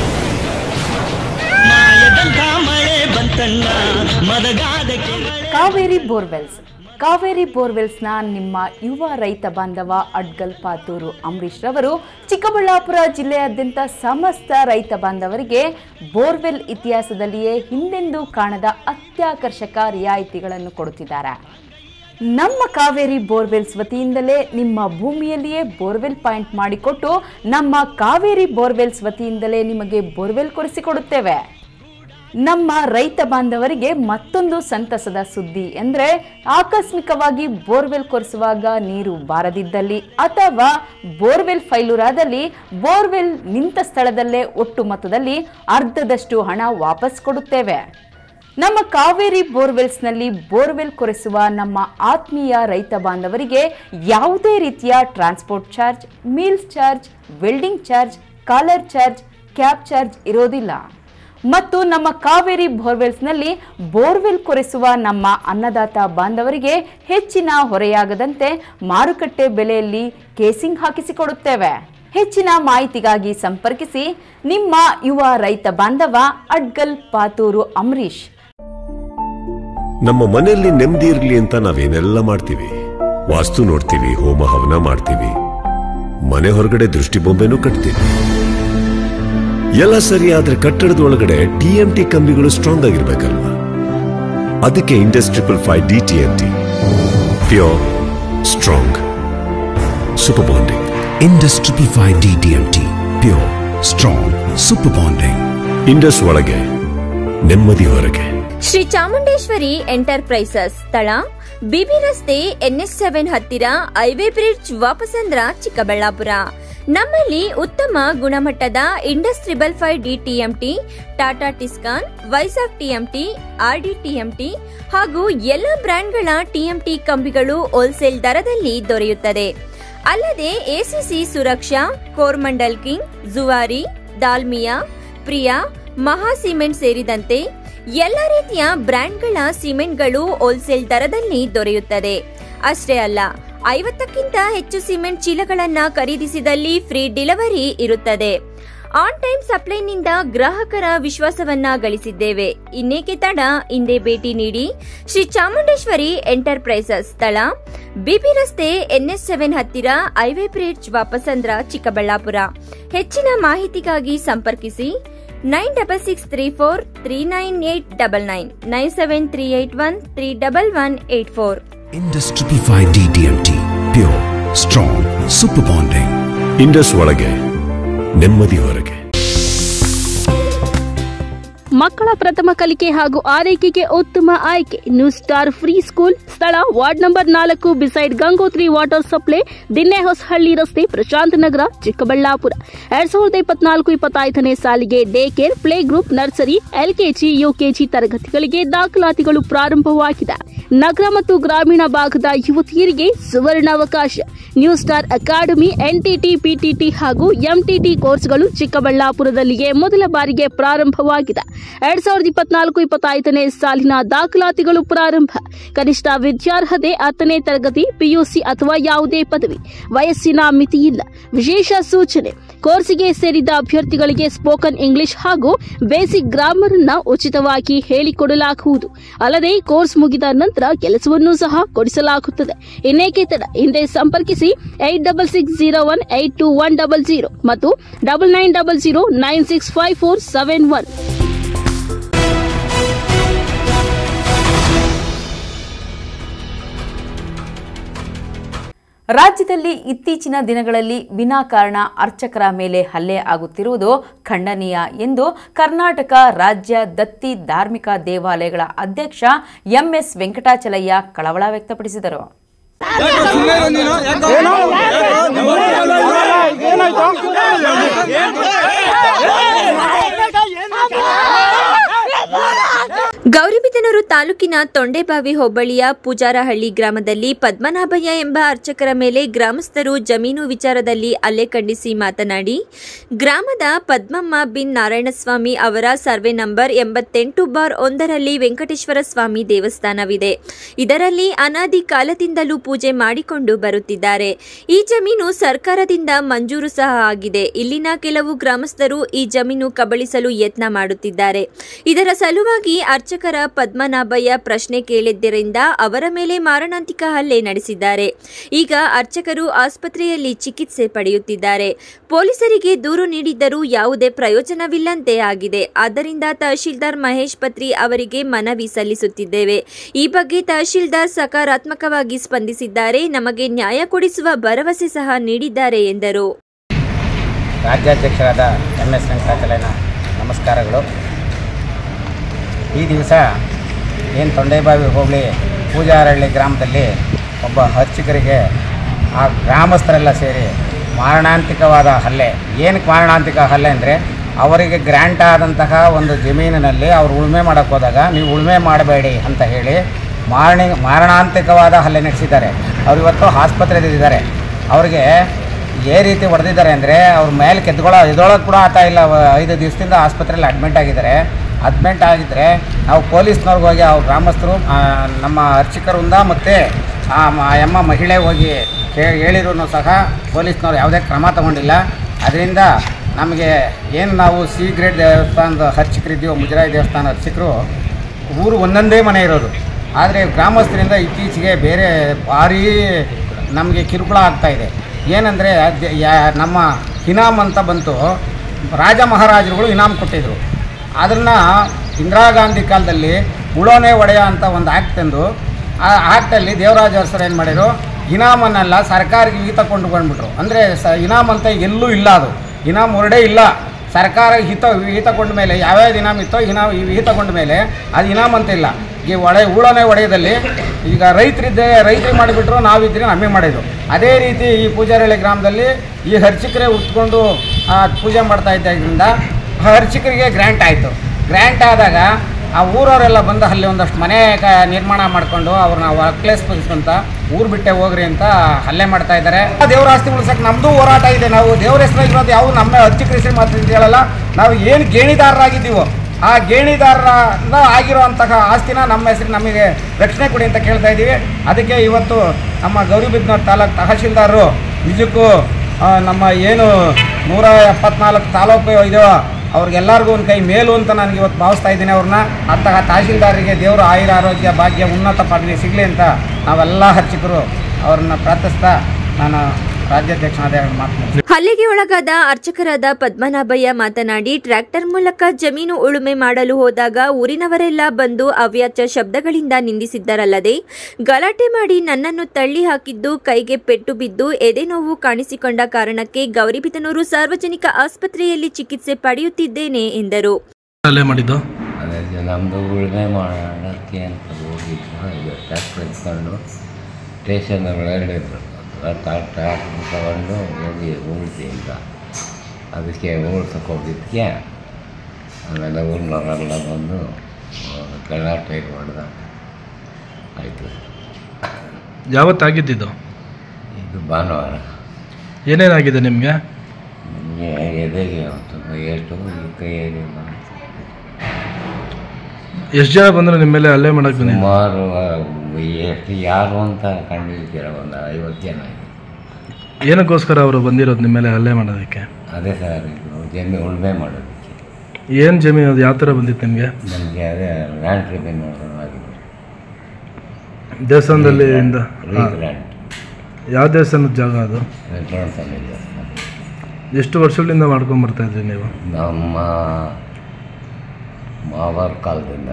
ಕಾವೇರಿ ಬೋರ್ವೆಲ್ಸ್ ಕಾವೇರಿ ಬೋರ್ವೆಲ್ಸ್ನ ನಿಮ್ಮ ಯುವ ರೈತ ಬಾಂಧವ ಅಡ್ಗಲ್ ಪಾತೂರು ಅಂಬರೀಶ್ ರವರು ಚಿಕ್ಕಬಳ್ಳಾಪುರ ಜಿಲ್ಲೆಯಾದ್ಯಂತ ಸಮಸ್ತ ರೈತ ಬಾಂಧವರಿಗೆ ಬೋರ್ವೆಲ್ ಇತಿಹಾಸದಲ್ಲಿಯೇ ಹಿಂದೆಂದೂ ಕಾಣದ ಅತ್ಯಾಕರ್ಷಕ ರಿಯಾಯಿತಿಗಳನ್ನು ಕೊಡುತ್ತಿದ್ದಾರೆ ನಮ್ಮ ಕಾವೇರಿ ಬೋರ್ವೆಲ್ಸ್ ವತಿಯಿಂದಲೇ ನಿಮ್ಮ ಭೂಮಿಯಲ್ಲಿಯೇ ಬೋರ್ವೆಲ್ ಪಾಯಿಂಟ್ ಮಾಡಿಕೊಟ್ಟು ನಮ್ಮ ಕಾವೇರಿ ಬೋರ್ವೆಲ್ಸ್ ವತಿಯಿಂದಲೇ ನಿಮಗೆ ಬೋರ್ವೆಲ್ ಕೊಡಿಸಿಕೊಡುತ್ತೇವೆ ನಮ್ಮ ರೈತ ಬಾಂಧವರಿಗೆ ಮತ್ತೊಂದು ಸಂತಸದ ಸುದ್ದಿ ಅಂದರೆ ಆಕಸ್ಮಿಕವಾಗಿ ಬೋರ್ವೆಲ್ ಕೊರೆಸುವಾಗ ನೀರು ಬಾರದಿದ್ದಲ್ಲಿ ಅಥವಾ ಬೋರ್ವೆಲ್ ಫೈಲೂರಾದಲ್ಲಿ ಬೋರ್ವೆಲ್ ನಿಂತ ಸ್ಥಳದಲ್ಲೇ ಒಟ್ಟು ಮೊತ್ತದಲ್ಲಿ ಅರ್ಧದಷ್ಟು ಹಣ ವಾಪಸ್ ಕೊಡುತ್ತೇವೆ ನಮ್ಮ ಕಾವೇರಿ ಬೋರ್ವೆಲ್ಸ್ನಲ್ಲಿ ಬೋರ್ವೆಲ್ ಕೊರೆಸುವ ನಮ್ಮ ಆತ್ಮೀಯ ರೈತ ಬಾಂಧವರಿಗೆ ಯಾವುದೇ ರೀತಿಯ transport charge meals charge welding charge collar charge cab charge ಇರೋದಿಲ್ಲ ಮತ್ತು ನಮ್ಮ ಕಾವೇರಿ ಬೋರ್ವೆಲ್ಸ್ನಲ್ಲಿ ಬೋರ್ವೆಲ್ ಕೊರೆಸುವ ನಮ್ಮ ಅನ್ನದಾತ ಬಾಂಧವರಿಗೆ ಹೆಚ್ಚಿನ ಹೊರೆಯಾಗದಂತೆ ಮಾರುಕಟ್ಟೆ ಬೆಲೆಯಲ್ಲಿ ಕೇಸಿಂಗ್ ಹಾಕಿಸಿಕೊಡುತ್ತೇವೆ ಹೆಚ್ಚಿನ ಮಾಹಿತಿಗಾಗಿ ಸಂಪರ್ಕಿಸಿ ನಿಮ್ಮ ಯುವ ರೈತ ಬಾಂಧವ ಅಡ್ಗಲ್ ಪಾತೂರು ಅಂಬರೀಶ್ ನಮ್ಮ ಮನೆಯಲ್ಲಿ ನೆಮ್ಮದಿ ಇರಲಿ ಅಂತ ನಾವೇನೆಲ್ಲ ಮಾಡ್ತೀವಿ ವಾಸ್ತು ನೋಡ್ತೀವಿ ಹೋಮ ಹವನ ಮಾಡ್ತೀವಿ ಮನೆ ಹೊರಗಡೆ ದೃಷ್ಟಿ ಬೊಂಬೆನೂ ಕಟ್ತೀವಿ ಎಲ್ಲ ಸರಿ ಆದ್ರೆ ಕಟ್ಟಡದ ಒಳಗಡೆ ಟಿಎಂಟಿ ಕಂಬಿಗಳು ಸ್ಟ್ರಾಂಗ್ ಆಗಿರ್ಬೇಕಲ್ವಾ ಅದಕ್ಕೆ Indus triple five D T M T pure strong super bonding Indus Triple Five DDMT. Pure, strong, super bonding. Indus ಒಳಗೆ ನೆಮ್ಮದಿ ಹೊರಗೆ ಶ್ರೀ ಚಾಮುಂಡೇಶ್ವರಿ ಎಂಟರ್ಪ್ರೈಸಸ್ ಸ್ಥಳ ಬಿಬಿ ರಸ್ತೆ ಎನ್ಎಸ್ ಸೆವೆನ್ ಹತ್ತಿರ ಹೈವೇ ಬ್ರಿಡ್ಜ್ ವಾಪಸಂದ್ರ ಚಿಕ್ಕಬಳ್ಳಾಪುರ ನಮ್ಮಲ್ಲಿ ಉತ್ತಮ ಗುಣಮಟ್ಟದ Indus triple five D TMT Tata Tiscon Vizag TMT RD TMT ಹಾಗೂ ಎಲ್ಲ ಬ್ರ್ಯಾಂಡ್ಗಳ ಟಿಎಂಟಿ ಕಂಬಿಗಳು ಹೋಲ್ಸೇಲ್ ದರದಲ್ಲಿ ದೊರೆಯುತ್ತದೆ ಅಲ್ಲದೆ ಎಸಿಸಿ ಸುರಕ್ಷಾ ಕೋರ್ಮಂಡಲ್ ಕಿಂಗ್ ಜುವಾರಿ ದಾಲ್ಮಿಯಾ ಪ್ರಿಯಾ ಮಹಾ ಸಿಮೆಂಟ್ ಸೇರಿದಂತೆ ಎಲ್ಲ ರೀತಿಯ ಬ್ರ್ಯಾಂಡ್ಗಳ ಸಿಮೆಂಟ್ಗಳು ಹೋಲ್ಸೇಲ್ ದರದಲ್ಲಿ ದೊರೆಯುತ್ತದೆ ಅಷ್ಟೇ ಅಲ್ಲ ಐವತ್ತಕ್ಕಿಂತ ಹೆಚ್ಚು ಸಿಮೆಂಟ್ ಚೀಲಗಳನ್ನ ಖರೀದಿಸಿದಲ್ಲಿ ಫ್ರೀ ಡೆಲಿವರಿ ಇರುತ್ತದೆ ಆನ್ ಟೈಮ್ ಸಪ್ಲೈನಿಂದ ಗ್ರಾಹಕರ ವಿಶ್ವಾಸವನ್ನ ಗಳಿಸಿದ್ದೇವೆ ಇನ್ನೇಕೆ ತಡ ಹಿಂದೆ ಭೇಟಿ ನೀಡಿ ಶ್ರೀ ಚಾಮುಂಡೇಶ್ವರಿ ಎಂಟರ್ಪ್ರೈಸಸ್ ಸ್ಥಳ ಬಿಬಿ ರಸ್ತೆ ಎನ್ಎಸ್ ಸೆವೆನ್ ಹತ್ತಿರ ಹೈವೇ ಬ್ರಿಡ್ಜ್ ವಾಪಸಂದ್ರ ಚಿಕ್ಕಬಳ್ಳಾಪುರ ಹೆಚ್ಚಿನ ಮಾಹಿತಿಗಾಗಿ ಸಂಪರ್ಕಿಸಿ nine double six three four three nine eight double nine nine seven three eight one three double one eight four Indus Triple Five DDMT. Pure, strong, super bonding. Indus ಒಳಗೆ ನೆಮ್ಮದಿ ಹೊರಗೆ ಮಕ್ಕಳ ಪ್ರಥಮ ಕಲಿಕೆ ಹಾಗೂ ಆರೈಕೆಗೆ ಉತ್ತಮ ಆಯ್ಕೆ ನ್ಯೂ ಸ್ಟಾರ್ ಫ್ರೀ ಸ್ಕೂಲ್ ಸ್ಥಳ ವಾರ್ಡ್ ನಂಬರ್ ನಾಲ್ಕು ಬಿಸೈಡ್ ಗಂಗೋತ್ರಿ ವಾಟರ್ ಸಪ್ಲೈ ದಿನ್ನೆ ಹೊಸಹಳ್ಳಿ ರಸ್ತೆ ಪ್ರಶಾಂತ್ ನಗರ ಚಿಕ್ಕಬಳ್ಳಾಪುರ ಎರಡ್ ಸಾವಿರದ ಇಪ್ಪತ್ನಾಲ್ಕು ಇಪ್ಪತ್ತೈದನೇ ಸಾಲಿಗೆ day care play group nursery LKG UKG ತರಗತಿಗಳಿಗೆ ದಾಖಲಾತಿಗಳು ಪ್ರಾರಂಭವಾಗಿದೆ ನಗರ ಮತ್ತು ಗ್ರಾಮೀಣ ಭಾಗದ ಯುವತಿಯರಿಗೆ ಸುವರ್ಣಾವಕಾಶ new star academy NTT PTT ಹಾಗೂ ಎಂಟಿಟಿ ಕೋರ್ಸ್ಗಳು ಚಿಕ್ಕಬಳ್ಳಾಪುರದಲ್ಲಿಯೇ ಮೊದಲ ಬಾರಿಗೆ ಪ್ರಾರಂಭವಾಗಿದೆ ಎರಡ್ ಸಾವಿರದ ಇಪ್ಪತ್ನಾಲ್ಕು ಇಪ್ಪತ್ತೈದನೇ ಸಾಲಿನ ದಾಖಲಾತಿಗಳು ಪ್ರಾರಂಭ ಕನಿಷ್ಠ ವಿದ್ಯಾರ್ಹತೆ ಹತ್ತನೇ ತರಗತಿ ಪಿಯುಸಿ ಅಥವಾ ಯಾವುದೇ ಪದವಿ ವಯಸ್ಸಿನ ಮಿತಿ ಇಲ್ಲ ವಿಶೇಷ ಸೂಚನೆ ಕೋರ್ಸಿಗೆ ಸೇರಿದ ಅಭ್ಯರ್ಥಿಗಳಿಗೆ ಸ್ಪೋಕನ್ ಇಂಗ್ಲಿಷ್ ಹಾಗೂ ಬೇಸಿಕ್ ಗ್ರಾಮರ್ ಅನ್ನ ಉಚಿತವಾಗಿ ಹೇಳಿಕೊಡಲಾಗುವುದು ಅಲ್ಲದೆ ಕೋರ್ಸ್ ಮುಗಿದ ನಂತರ ಕೆಲಸವನ್ನು ಸಹ ಕೊಡಿಸಲಾಗುತ್ತದೆ ಇನ್ನೇಕೆ ತಡ ಹಿಂದೆ ಸಂಪರ್ಕಿಸಿ eight double six zero one eight two one double zero ಮತ್ತು double nine double zero nine six five four seven one ರಾಜ್ಯದಲ್ಲಿ ಇತ್ತೀಚಿನ ದಿನಗಳಲ್ಲಿ ವಿನಾಕಾರಣ ಅರ್ಚಕರ ಮೇಲೆ ಹಲ್ಲೆ ಆಗುತ್ತಿರುವುದು ಖಂಡನೀಯ ಎಂದು ಕರ್ನಾಟಕ ರಾಜ್ಯ ದತ್ತಿ ಧಾರ್ಮಿಕ ದೇವಾಲಯಗಳ ಅಧ್ಯಕ್ಷ ಎಂಎಸ್ ವೆಂಕಟಾಚಲಯ್ಯ ಕಳವಳ ವ್ಯಕ್ತಪಡಿಸಿದರು ಗೌರಿಬಿದನೂರು ತಾಲೂಕಿನ ತೊಂಡೆಬಾವಿ ಹೋಬಳಿಯ ಪೂಜಾರಹಳ್ಳಿ ಗ್ರಾಮದಲ್ಲಿ ಪದ್ಮನಾಭಯ್ಯ ಎಂಬ ಅರ್ಚಕರ ಮೇಲೆ ಗ್ರಾಮಸ್ಥರು ಜಮೀನು ವಿಚಾರದಲ್ಲಿ ಹಲ್ಲೆ ಖಂಡಿಸಿ ಮಾತನಾಡಿ ಗ್ರಾಮದ ಪದ್ಮಮ್ಮ ಬಿನ್ ನಾರಾಯಣಸ್ವಾಮಿ ಅವರ ಸರ್ವೆ ನಂಬರ್ ಎಂಬತ್ತೆಂಟು ಬಾರ್ ಒಂದರಲ್ಲಿ ವೆಂಕಟೇಶ್ವರ ಸ್ವಾಮಿ ದೇವಸ್ಥಾನವಿದೆ ಇದರಲ್ಲಿ ಅನಾದಿ ಕಾಲದಿಂದಲೂ ಪೂಜೆ ಮಾಡಿಕೊಂಡು ಬರುತ್ತಿದ್ದಾರೆ ಈ ಜಮೀನು ಸರ್ಕಾರದಿಂದ ಮಂಜೂರು ಸಹ ಆಗಿದೆ ಇಲ್ಲಿನ ಕೆಲವು ಗ್ರಾಮಸ್ಥರು ಈ ಜಮೀನು ಕಬಳಿಸಲು ಯತ್ನ ಮಾಡುತ್ತಿದ್ದಾರೆ ಇದರ ಸಲುವಾಗಿ ಅರ್ಚಕರ ಪದ್ಮನಾಭಯ್ಯ ಪ್ರಶ್ನೆ ಕೇಳಿದ್ದರಿಂದ ಅವರ ಮೇಲೆ ಮಾರಣಾಂತಿಕ ಹಲ್ಲೆ ನಡೆಸಿದ್ದಾರೆ ಈಗ ಅರ್ಚಕರು ಆಸ್ಪತ್ರೆಯಲ್ಲಿ ಚಿಕಿತ್ಸೆ ಪಡೆಯುತ್ತಿದ್ದಾರೆ ಪೊಲೀಸರಿಗೆ ದೂರು ನೀಡಿದ್ದರೂ ಯಾವುದೇ ಪ್ರಯೋಜನವಿಲ್ಲಂತೆ ಆಗಿದೆ ಆದ್ದರಿಂದ ತಹಶೀಲ್ದಾರ್ ಮಹೇಶ್ ಪತ್ರಿ ಅವರಿಗೆ ಮನವಿ ಸಲ್ಲಿಸುತ್ತಿದ್ದೇವೆ ಈ ಬಗ್ಗೆ ತಹಶೀಲ್ದಾರ್ ಸಕಾರಾತ್ಮಕವಾಗಿ ಸ್ಪಂದಿಸಿದ್ದಾರೆ ನಮಗೆ ನ್ಯಾಯ ಕೊಡಿಸುವ ಭರವಸೆ ಸಹ ನೀಡಿದ್ದಾರೆ ಎಂದರು ರಾಜ್ಯಾಧ್ಯಕ್ಷರಾದ ಎಂ ಎಸ್ ವೆಂಕಟಾಚಲಯ್ಯನ ನಮಸ್ಕಾರಗಳು ಈ ದಿವಸ ಏನು ತೊಂಡೆಬಾವಿ ಹೋಬಳಿ ಪೂಜಾರಹಳ್ಳಿ ಗ್ರಾಮದಲ್ಲಿ ಒಬ್ಬ ಅರ್ಚಕರಿಗೆ ಆ ಗ್ರಾಮಸ್ಥರೆಲ್ಲ ಸೇರಿ ಮಾರಣಾಂತಿಕವಾದ ಹಲ್ಲೆ ಏನಕ್ಕೆ ಮಾರಣಾಂತಿಕ ಹಲ್ಲೆ ಅಂದರೆ ಅವರಿಗೆ ಗ್ರ್ಯಾಂಟ್ ಆದಂತಹ ಒಂದು ಜಮೀನಿನಲ್ಲಿ ಅವರು ಉಳುಮೆ ಮಾಡೋಕ್ಕೆ ಹೋದಾಗ ನೀವು ಉಳುಮೆ ಮಾಡಬೇಡಿ ಅಂತ ಹೇಳಿ ಮಾರಣಿ ಮಾರಣಾಂತಿಕವಾದ ಹಲ್ಲೆ ನಡೆಸಿದ್ದಾರೆ ಅವರು ಇವತ್ತು ಆಸ್ಪತ್ರೆಯಲ್ಲಿದ್ದಾರೆ ಅವ್ರಿಗೆ ಏ ರೀತಿ ಹೊಡೆದಿದ್ದಾರೆ ಅಂದರೆ ಅವ್ರ ಮೇಲೆ ಕೆದ್ಕೊಳ್ಳೋ ಎದೊಳಗೆ ಕೂಡ ಆಗ್ತಾ ಇಲ್ಲ ವ- ಐದು ದಿವಸದಿಂದ ಆಸ್ಪತ್ರೆಯಲ್ಲಿ ಅಡ್ಮಿಟ್ ಆಗಿದ್ದಾರೆ ಅಡ್ಮಿಟ್ ಆಗಿದ್ದರೆ ನಾವು ಪೊಲೀಸ್ನವ್ರಿಗೆ ಹೋಗಿ ಅವ್ರ ಗ್ರಾಮಸ್ಥರು ಆ, ನಮ್ಮ ಅರ್ಚಕರಿಂದ ಮತ್ತು ಆ ಮ- ಆ ಅಮ್ಮ ಮಹಿಳೆ ಹೋಗಿ ಹೇ- ಹೇಳಿದ್ರು ಸಹ ಪೊಲೀಸ್ನವ್ರು ಯಾವುದೇ ಕ್ರಮ ತಗೊಂಡಿಲ್ಲ ಅದರಿಂದ ನಮಗೆ ಏನು ನಾವು ಸಿ ಗ್ರೇಡ್ ದೇವಸ್ಥಾನದ ಅರ್ಚಕರಿದ್ದೀವೋ ಮುಜರಾಯಿ ದೇವಸ್ಥಾನ ಅರ್ಚಕರು ಊರು ಒಂದೊಂದೇ ಮನೆ ಇರೋದು ಆದರೆ ಗ್ರಾಮಸ್ಥರಿಂದ ಇತ್ತೀಚೆಗೆ ಬೇರೆ ಭಾರೀ ನಮಗೆ ಕಿರುಕುಳ ಆಗ್ತಾ ಇದೆ ಏನಂದರೆ ನಮ್ಮ ಇನಾಮ್ ಅಂತ ಬಂತು ರಾಜ ಮಹಾರಾಜರುಗಳು ಇನಾಮ್ ಕೊಟ್ಟಿದ್ದರು ಅದನ್ನು ಇಂದಿರಾ ಗಾಂಧಿ ಕಾಲದಲ್ಲಿ ಉಳೋನೆ ಒಡೆಯ ಅಂತ ಒಂದು ಆ್ಯಕ್ಟ್ ತಂದು ಆ ಆ್ಯಕ್ಟಲ್ಲಿ ದೇವರಾಜ ಅರಸರು ಏನು ಮಾಡಿದರು ಇನಾಮನ್ನೆಲ್ಲ ಸರ್ಕಾರಕ್ಕೆ ಹಿತ ಕೊಂಡುಕೊಂಡ್ಬಿಟ್ರು ಅಂದರೆ ಸ ಇನಾಮ್ ಅಂತ ಎಲ್ಲೂ ಇಲ್ಲ ಅದು ಇನಾಮ್ ಹೊರಡೇ ಇಲ್ಲ ಸರ್ಕಾರ ಹಿತ ಹಿತಕೊಂಡ ಮೇಲೆ ಯಾವ್ಯಾವ ಇನಾಮ್ ಇತ್ತೋ ಇನಾಮ್ ಹಿತಕೊಂಡ ಮೇಲೆ ಅದು ಇನಾಮ್ ಅಂತ ಇಲ್ಲ ಈ ಒಡೆ ಉಳನೆ ಒಡೆಯದಲ್ಲಿ ಈಗ ರೈತರಿದ್ದೆ ರೈತರಿಗೆ ಮಾಡಿಬಿಟ್ರು ನಾವಿದ್ರೆ ನಮಗೆ ಮಾಡಿದ್ದು ಅದೇ ರೀತಿ ಈ ಪೂಜಾರಳ್ಳಿ ಗ್ರಾಮದಲ್ಲಿ ಈ ಹರ್ಚಿಕರೆ ಉತ್ಕೊಂಡು ಆ, ಪೂಜೆ ಮಾಡ್ತಾ ಇದ್ದರಿಂದ ಹರ್ಚಿಕರಿಗೆ ಗ್ರ್ಯಾಂಟ್ ಆಯಿತು ಗ್ರ್ಯಾಂಟ್ ಆದಾಗ ಆ ಊರವರೆಲ್ಲ ಬಂದು ಅಲ್ಲಿ ಒಂದಷ್ಟು ಮನೆ ಕ ನಿರ್ಮಾಣ ಮಾಡಿಕೊಂಡು ಅವ್ರನ್ನ ವರ್ಕ್ಲೇಸ್ ಅಂತ ಊರು ಬಿಟ್ಟೆ ಹೋಗ್ರಿ ಅಂತ ಹಲ್ಲೆ ಮಾಡ್ತಾ ಇದ್ದಾರೆ ದೇವ್ರ ಆಸ್ತಿ ಉಳ್ಸಕ್ಕೆ ನಮ್ಮದು ಹೋರಾಟ ಇದೆ ನಾವು ದೇವ್ರ ಹೆಸರಾಗಿರೋದು ಯಾವ ನಮ್ಮ ಹಚ್ಚಿಕ ಹೆಸರು ಮಾತ್ರ ಹೇಳಲ್ಲ ನಾವು ಏನು ಗೇಣಿದಾರರಾಗಿದ್ದೀವೋ ಆ ಗೇಣಿದಾರರಿಂದ ಆಗಿರುವಂತಹ ಆಸ್ತಿನ ನಮ್ಮ ಹೆಸರು ನಮಗೆ ರಕ್ಷಣೆ ಕೊಡಿ ಅಂತ ಕೇಳ್ತಾ ಇದ್ದೀವಿ ಅದಕ್ಕೆ ಇವತ್ತು ನಮ್ಮ ಗೌರಿಬಿದ್ನೂರು ತಾಲೂಕು ತಹಶೀಲ್ದಾರರು ನಿಜಕ್ಕೂ ಆ, ನಮ್ಮ ಏನು ನೂರ ಎಪ್ಪತ್ನಾಲ್ಕು ತಾಲೂಕು ಇದೆಯೋ ಅವ್ರಿಗೆಲ್ಲರಿಗೂ ಒಂದು ಕೈ ಮೇಲು ಅಂತ ನನಗೆ ಇವತ್ತು ಭಾವಿಸ್ತಾ ಇದ್ದೀನಿ ಅವ್ರನ್ನ ಅಂತಹ ತಹಶೀಲ್ದಾರರಿಗೆ ದೇವರು ಆಯುರ ಆರೋಗ್ಯ ಭಾಗ್ಯ ಉನ್ನತ ಪದವಿ ಸಿಗಲಿ ಅಂತ ನಾವೆಲ್ಲ ಹರ್ಚಿಕರು ಅವ್ರನ್ನ ಪ್ರಾರ್ಥಿಸ್ತಾ ನಾನು ರಾಜ್ಯಾಧ್ಯಕ್ಷನಾದ ಎರಡು ಮಾತು ಹಲ್ಲೆಗೆ ಒಳಗಾದ ಅರ್ಚಕರಾದ ಪದ್ಮನಾಭಯ್ಯ ಮಾತನಾಡಿ ಟ್ರ್ಯಾಕ್ಟರ್ ಮೂಲಕ ಜಮೀನು ಉಳುಮೆ ಮಾಡಲು ಹೋದಾಗ ಊರಿನವರೆಲ್ಲ ಬಂದು ಅವ್ಯಾಚ್ಯ ಶಬ್ದಗಳಿಂದ ನಿಂದಿಸಿದ್ದರಲ್ಲದೆ ಗಲಾಟೆ ಮಾಡಿ ನನ್ನನ್ನು ತಳ್ಳಿ ಹಾಕಿದ್ದು ಕೈಗೆ ಪೆಟ್ಟು ಬಿದ್ದು ಎದೆನೋವು ಕಾಣಿಸಿಕೊಂಡ ಕಾರಣಕ್ಕೆ ಗೌರಿಬಿದನೂರು ಸಾರ್ವಜನಿಕ ಆಸ್ಪತ್ರೆಯಲ್ಲಿ ಚಿಕಿತ್ಸೆ ಪಡೆಯುತ್ತಿದ್ದೇನೆ ಎಂದರು ಅಲ್ಲೇ ಮಾಡಿದ್ದು ಅದೇ ನಮ್ಮದು ಉಳುಮೆ ಮಾಡೋಕ್ಕೆ ಅಂತ ಹೋಗಿದ್ದು ಇದು ಟ್ರ್ಯಾಕ್ಟರ್ ಎತ್ಕೊಂಡು ಸ್ಟೇಷನ್ ಒಳಗಡೆ ಇದ್ರು ಟ್ರ್ಯಾಕ್ಟರ್ ತಗೊಂಡು ಹೋಗಿ ಉಳಿಸಿ ಅಂತ ಅದಕ್ಕೆ ಉಳ್ಸಕ್ಕೆ ಹೋಗಿದ್ದಕ್ಕೆ ಆಮೇಲೆ ಊರಿನವರೆಲ್ಲ ಬಂದು ಗಲಾಟೆ ಹೊಡೆದ ಆಯಿತು ಯಾವತ್ತಾಗಿದ್ದಿದ್ದು ಇದು ಭಾನುವಾರ ಏನೇನಾಗಿದೆ ನಿಮಗೆ ನಿಮಗೆ ಎದೆಗೆ ತುಂಬ ಏಟು ಈ ಕೈಯಲ್ಲಿ ಎಷ್ಟು ಜನ ಬಂದರು ನಿಮ್ಮ ಮೇಲೆ ಹಲ್ಲೆ ಮಾಡಕ್ಕೆ ಬಂದಿದ್ದು ಸುಮಾರು ಎಷ್ಟು ಯಾರು ಅಂತ ಕಂಡಿದ್ದೀರ ಒಂದು ಐವತ್ತು ಜನ ಇದೆ. ಏನಕ್ಕೋಸ್ಕರ ಅವರು ಬಂದಿರೋದು ನಿಮ್ಮ ಮೇಲೆ ಹಲ್ಲೆ ಮಾಡೋದಕ್ಕೆ ಅದೇ ಸರ್ ಇದು ಜಮೀನು ಉಳುಮೆ ಮಾಡೋದಕ್ಕೆ ಏನು ಜಮೀನು ಅದು ಯಾವ ಥರ ಬಂದಿತ್ತು ನಿಮಗೆ ನಮಗೆ ಅದೇ ಲ್ಯಾಂಡ್ ಟ್ರಿಬ್ಯುನಲ್ ಆಗಿದೆ ದೇವಸ್ಥಾನದಲ್ಲಿ ಇಂದ ರೀ ಹಾ. ಗ್ರ್ಯಾಂಟ್ ಯಾವ ದೇವಸ್ಥಾನದ ಜಾಗ ಅದು ವೆಂಕಟರಮಣ ಸ್ವಾಮಿ ದೇವಸ್ಥಾನ ಎಷ್ಟು ವರ್ಷಗಳಿಂದ ಮಾಡ್ಕೊಂಡು ಬರ್ತಾ ಇದ್ರಿ ನೀವು ನಮ್ಮ ಮಾವರ ಕಾಲದಿಂದ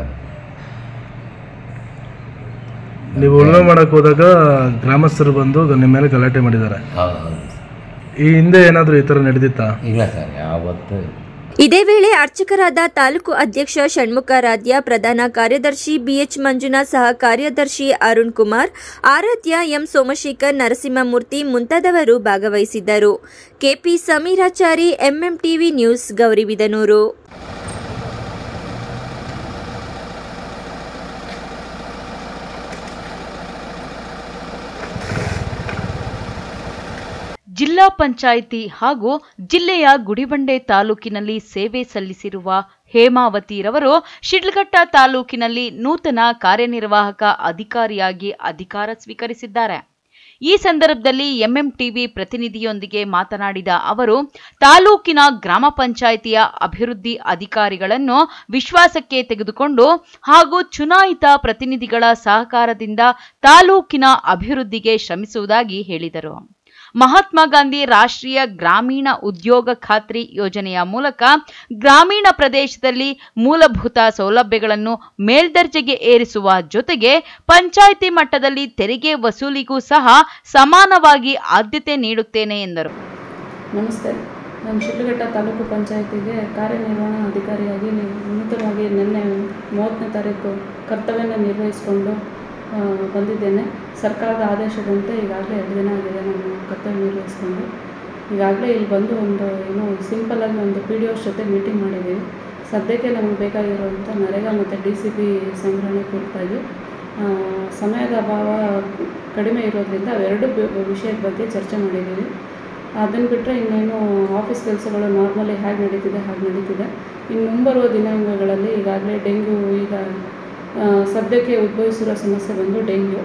ನೀವು ಉಳುಮೆ ಮಾಡಕ್ಕೆ ಹೋದಾಗ ಗ್ರಾಮಸ್ಥರು ಬಂದು ನಿಮ್ಮ ಮೇಲೆ ಗಲಾಟೆ ಮಾಡಿದ್ದಾರೆ ಹೌದು ಹೌದು ಈ ಹಿಂದೆ ಏನಾದರೂ ಈ ಥರ ನಡೆದಿತ್ತಾ ಇಲ್ಲ ಸರ್ ಯಾವತ್ತು ಇದೇ ವೇಳೆ ಅರ್ಚಕರಾದ ತಾಲೂಕು ಅಧ್ಯಕ್ಷ ಷಣ್ಮುಖಾರಾಧ್ಯ ಪ್ರಧಾನ ಕಾರ್ಯದರ್ಶಿ ಬಿಎಚ್ ಮಂಜುನಾಥ್ ಸಹ ಕಾರ್ಯದರ್ಶಿ ಅರುಣ್ ಕುಮಾರ್ ಆರಾಧ್ಯ ಎಂ ಸೋಮಶೇಖರ್ ನರಸಿಂಹಮೂರ್ತಿ ಮುಂತಾದವರು ಭಾಗವಹಿಸಿದ್ದರು K P Sameerachari MMTV news Gauribidanur ಜಿಲ್ಲಾ ಪಂಚಾಯಿತಿ ಹಾಗೂ ಜಿಲ್ಲೆಯ ಗುಡಿಬಂಡೆ ತಾಲೂಕಿನಲ್ಲಿ ಸೇವೆ ಸಲ್ಲಿಸಿರುವ ಹೇಮಾವತಿರವರು ಶಿಡ್ಲಘಟ್ಟ ತಾಲೂಕಿನಲ್ಲಿ ನೂತನ ಕಾರ್ಯನಿರ್ವಾಹಕ ಅಧಿಕಾರಿಯಾಗಿ ಅಧಿಕಾರ ಸ್ವೀಕರಿಸಿದ್ದಾರೆ ಈ ಸಂದರ್ಭದಲ್ಲಿ ಎಂಎಂಟಿವಿ ಪ್ರತಿನಿಧಿಯೊಂದಿಗೆ ಮಾತನಾಡಿದ ಅವರು ತಾಲೂಕಿನ ಗ್ರಾಮ ಪಂಚಾಯಿತಿಯ ಅಭಿವೃದ್ಧಿ ಅಧಿಕಾರಿಗಳನ್ನು ವಿಶ್ವಾಸಕ್ಕೆ ತೆಗೆದುಕೊಂಡು ಹಾಗೂ ಚುನಾಯಿತ ಪ್ರತಿನಿಧಿಗಳ ಸಹಕಾರದಿಂದ ತಾಲೂಕಿನ ಅಭಿವೃದ್ಧಿಗೆ ಶ್ರಮಿಸುವುದಾಗಿ ಹೇಳಿದರು ಮಹಾತ್ಮ ಗಾಂಧಿ ರಾಷ್ಟ್ರೀಯ ಗ್ರಾಮೀಣ ಉದ್ಯೋಗ ಖಾತ್ರಿ ಯೋಜನೆಯ ಮೂಲಕ ಗ್ರಾಮೀಣ ಪ್ರದೇಶದಲ್ಲಿ ಮೂಲಭೂತ ಸೌಲಭ್ಯಗಳನ್ನು ಮೇಲ್ದರ್ಜೆಗೆ ಏರಿಸುವ ಜೊತೆಗೆ ಪಂಚಾಯಿತಿ ಮಟ್ಟದಲ್ಲಿ ತೆರಿಗೆ ವಸೂಲಿಗೂ ಸಹ ಸಮಾನವಾಗಿ ಆದ್ಯತೆ ನೀಡುತ್ತೇನೆ ಎಂದರು ನಮಸ್ತೆ ನಾನು ಶಿಡ್ಲಘಟ್ಟ ತಾಲೂಕು ಪಂಚಾಯತಿಗೆ ಕಾರ್ಯನಿರ್ವಹಣಾ ಅಧಿಕಾರಿಯಾಗಿ ನೀವು ನೂತನವಾಗಿ ನಿನ್ನೆ ಮೂವತ್ತನೇ ತಾರೀಕು ಕರ್ತವ್ಯನ ನಿರ್ವಹಿಸಿಕೊಂಡು ಆ, ಬಂದಿದ್ದೇನೆ ಸರ್ಕಾರದ ಆದೇಶದಂತೆ ಈಗಾಗಲೇ ಎರಡು ದಿನ ಆಗಿದೆ ನಾನು ಕರ್ತವ್ಯ ನಿರ್ವಹಿಸಿಕೊಂಡು ಈಗಾಗಲೇ ಇಲ್ಲಿ ಬಂದು ಒಂದು ಏನು ಸಿಂಪಲ್ಲಾಗಿ ಒಂದು ಪಿ ಡಿ ಒಸ್ ಜೊತೆ ಮೀಟಿಂಗ್ ಮಾಡಿದ್ದೀವಿ ಸದ್ಯಕ್ಕೆ ನಮಗೆ ಬೇಕಾಗಿರುವಂಥ ನರೇಗಾ ಮತ್ತು ಡಿ ಸಿ ಬಿ ಸಂಗ್ರಹಣೆ ಕುರಿತಾಗಿ ಆ, ಸಮಯದ ಅಭಾವ ಕಡಿಮೆ ಇರೋದ್ರಿಂದ ಅವೆರಡು ಬಿ- ವಿಷಯದ ಬಗ್ಗೆ ಚರ್ಚೆ ಮಾಡಿದ್ದೀವಿ ಅದನ್ನು ಬಿಟ್ಟರೆ ಇನ್ನೇನು ಆಫೀಸ್ ಕೆಲಸಗಳು ನಾರ್ಮಲಿ ಹೇಗೆ ನಡೀತಿದೆ ಹಾಗೆ ನಡೀತಿದೆ ಇನ್ನು ಮುಂಬರುವ ದಿನಾಂಕಗಳಲ್ಲಿ ಈಗಾಗಲೇ ಡೆಂಗ್ಯೂ ಈಗ ಆ, ಸದ್ಯಕ್ಕೆ ಉದ್ಭವಿಸಿರೋ ಸಮಸ್ಯೆ ಬಂದು ಡೆಂಗ್ಯೂ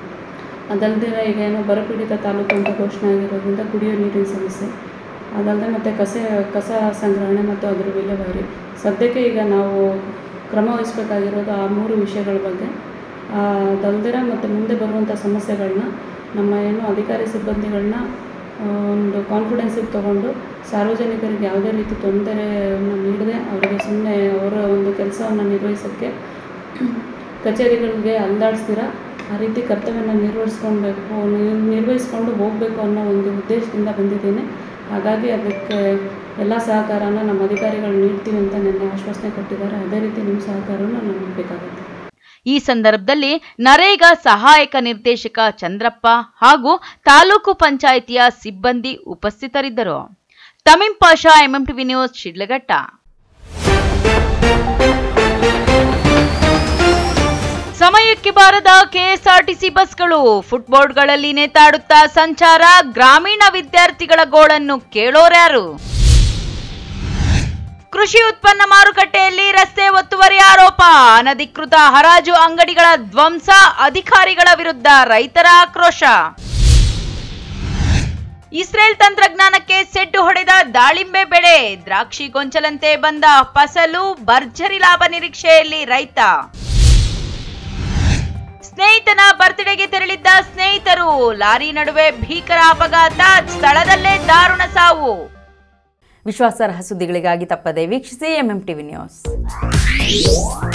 ಅದಲ್ಲದೆ ಈಗ ಏನೋ ಬರಪೀಡಿತ ತಾಲೂಕು ಅಂತ ಘೋಷಣೆ ಆಗಿರೋದ್ರಿಂದ ಕುಡಿಯೋ ನೀರಿನ ಸಮಸ್ಯೆ ಅದಲ್ಲದೆ ಮತ್ತು ಕಸ ಕಸ ಸಂಗ್ರಹಣೆ ಮತ್ತು ಅದರ ವಿಲೇವಾರಿ ಸದ್ಯಕ್ಕೆ ಈಗ ನಾವು ಕ್ರಮ ವಹಿಸಬೇಕಾಗಿರೋದು ಆ ಮೂರು ವಿಷಯಗಳ ಬಗ್ಗೆ ಆ, ಅದಲ್ಲದೆ ಮತ್ತು ಮುಂದೆ ಬರುವಂಥ ಸಮಸ್ಯೆಗಳನ್ನ ನಮ್ಮ ಏನು ಅಧಿಕಾರಿ ಸಿಬ್ಬಂದಿಗಳನ್ನ ಆ, ಒಂದು ಕಾನ್ಫಿಡೆನ್ಸಿಗೆ ತಗೊಂಡು ಸಾರ್ವಜನಿಕರಿಗೆ ಯಾವುದೇ ರೀತಿ ತೊಂದರೆಯನ್ನು ನೀಡದೆ ಅವರಿಗೆ ಸುಮ್ಮನೆ ಅವರ ಒಂದು ಕೆಲಸವನ್ನು ನಿರ್ವಹಿಸೋಕ್ಕೆ ಕಚೇರಿಗಳಿಗೆ ಅಲ್ದಾಡಿಸ್ತೀರ ಆ ರೀತಿ ಕರ್ತವ್ಯನ ನಿರ್ವಹಿಸ್ಕೊಳ್ಬೇಕು ನಿರ್- ನಿರ್ವಹಿಸ್ಕೊಂಡು ಹೋಗಬೇಕು ಅನ್ನೋ ಒಂದು ಉದ್ದೇಶದಿಂದ ಬಂದಿದ್ದೇನೆ ಹಾಗಾಗಿ ಅದಕ್ಕೆ ಎಲ್ಲ ಸಹಕಾರನ ನಮ್ಮ ಅಧಿಕಾರಿಗಳು ನೀಡ್ತೀವಿ ಅಂತ ನಿನ್ನೆ ಆಶ್ವಾಸನೆ ಕೊಟ್ಟಿದ್ದಾರೆ ಅದೇ ರೀತಿ ನಿಮ್ಮ ಸಹಕಾರನ ನಮಗೆ ಬೇಕಾಗುತ್ತೆ ಈ ಸಂದರ್ಭದಲ್ಲಿ ನರೇಗಾ ಸಹಾಯಕ ನಿರ್ದೇಶಕ ಚಂದ್ರಪ್ಪ ಹಾಗೂ ತಾಲೂಕು ಪಂಚಾಯಿತಿಯ ಸಿಬ್ಬಂದಿ ಉಪಸ್ಥಿತರಿದ್ದರು ತಮೀಂ ಪಾಷಾ ಎಂಎಂಟಿವಿ ನ್ಯೂಸ್ ಶಿಡ್ಲಘಟ್ಟ ಸಮಯಕ್ಕೆ ಬಾರದ ಕೆಎಸ್ಆರ್ಟಿಸಿ ಬಸ್ಗಳು ಫುಟ್ಬೋರ್ಡ್ಗಳಲ್ಲಿ ನೇತಾಡುತ್ತಾ ಸಂಚಾರ ಗ್ರಾಮೀಣ ವಿದ್ಯಾರ್ಥಿಗಳ ಗೋಳನ್ನು ಕೇಳೋರ್ಯಾರು ಕೃಷಿ ಉತ್ಪನ್ನ ಮಾರುಕಟ್ಟೆಯಲ್ಲಿ ರಸ್ತೆ ಒತ್ತುವರಿ ಆರೋಪ ಅನಧಿಕೃತ ಹರಾಜು ಅಂಗಡಿಗಳ ಧ್ವಂಸ ಅಧಿಕಾರಿಗಳ ವಿರುದ್ಧ ರೈತರ ಆಕ್ರೋಶ ಇಸ್ರೇಲ್ ತಂತ್ರಜ್ಞಾನಕ್ಕೆ ಸೆಡ್ಡು ಹೊಡೆದ ದಾಳಿಂಬೆ ಬೆಳೆ ದ್ರಾಕ್ಷಿ ಗೊಂಚಲಂತೆ ಬಂದ ಫಸಲು ಭರ್ಜರಿ ಲಾಭ ನಿರೀಕ್ಷೆಯಲ್ಲಿ ರೈತ ಸ್ನೇಹಿತನ ಬರ್ತ್ಡೇಗೆ ತೆರಳಿದ್ದ ಸ್ನೇಹಿತರು ಲಾರಿ ನಡುವೆ ಭೀಕರ ಅಪಘಾತ ಸ್ಥಳದಲ್ಲೇ ದಾರುಣ ಸಾವು ವಿಶ್ವಾಸಾರ್ಹ ಸುದ್ದಿಗಳಿಗಾಗಿ ತಪ್ಪದೆ ವೀಕ್ಷಿಸಿ ಎಂಎಂ ಟಿವಿ ನ್ಯೂಸ್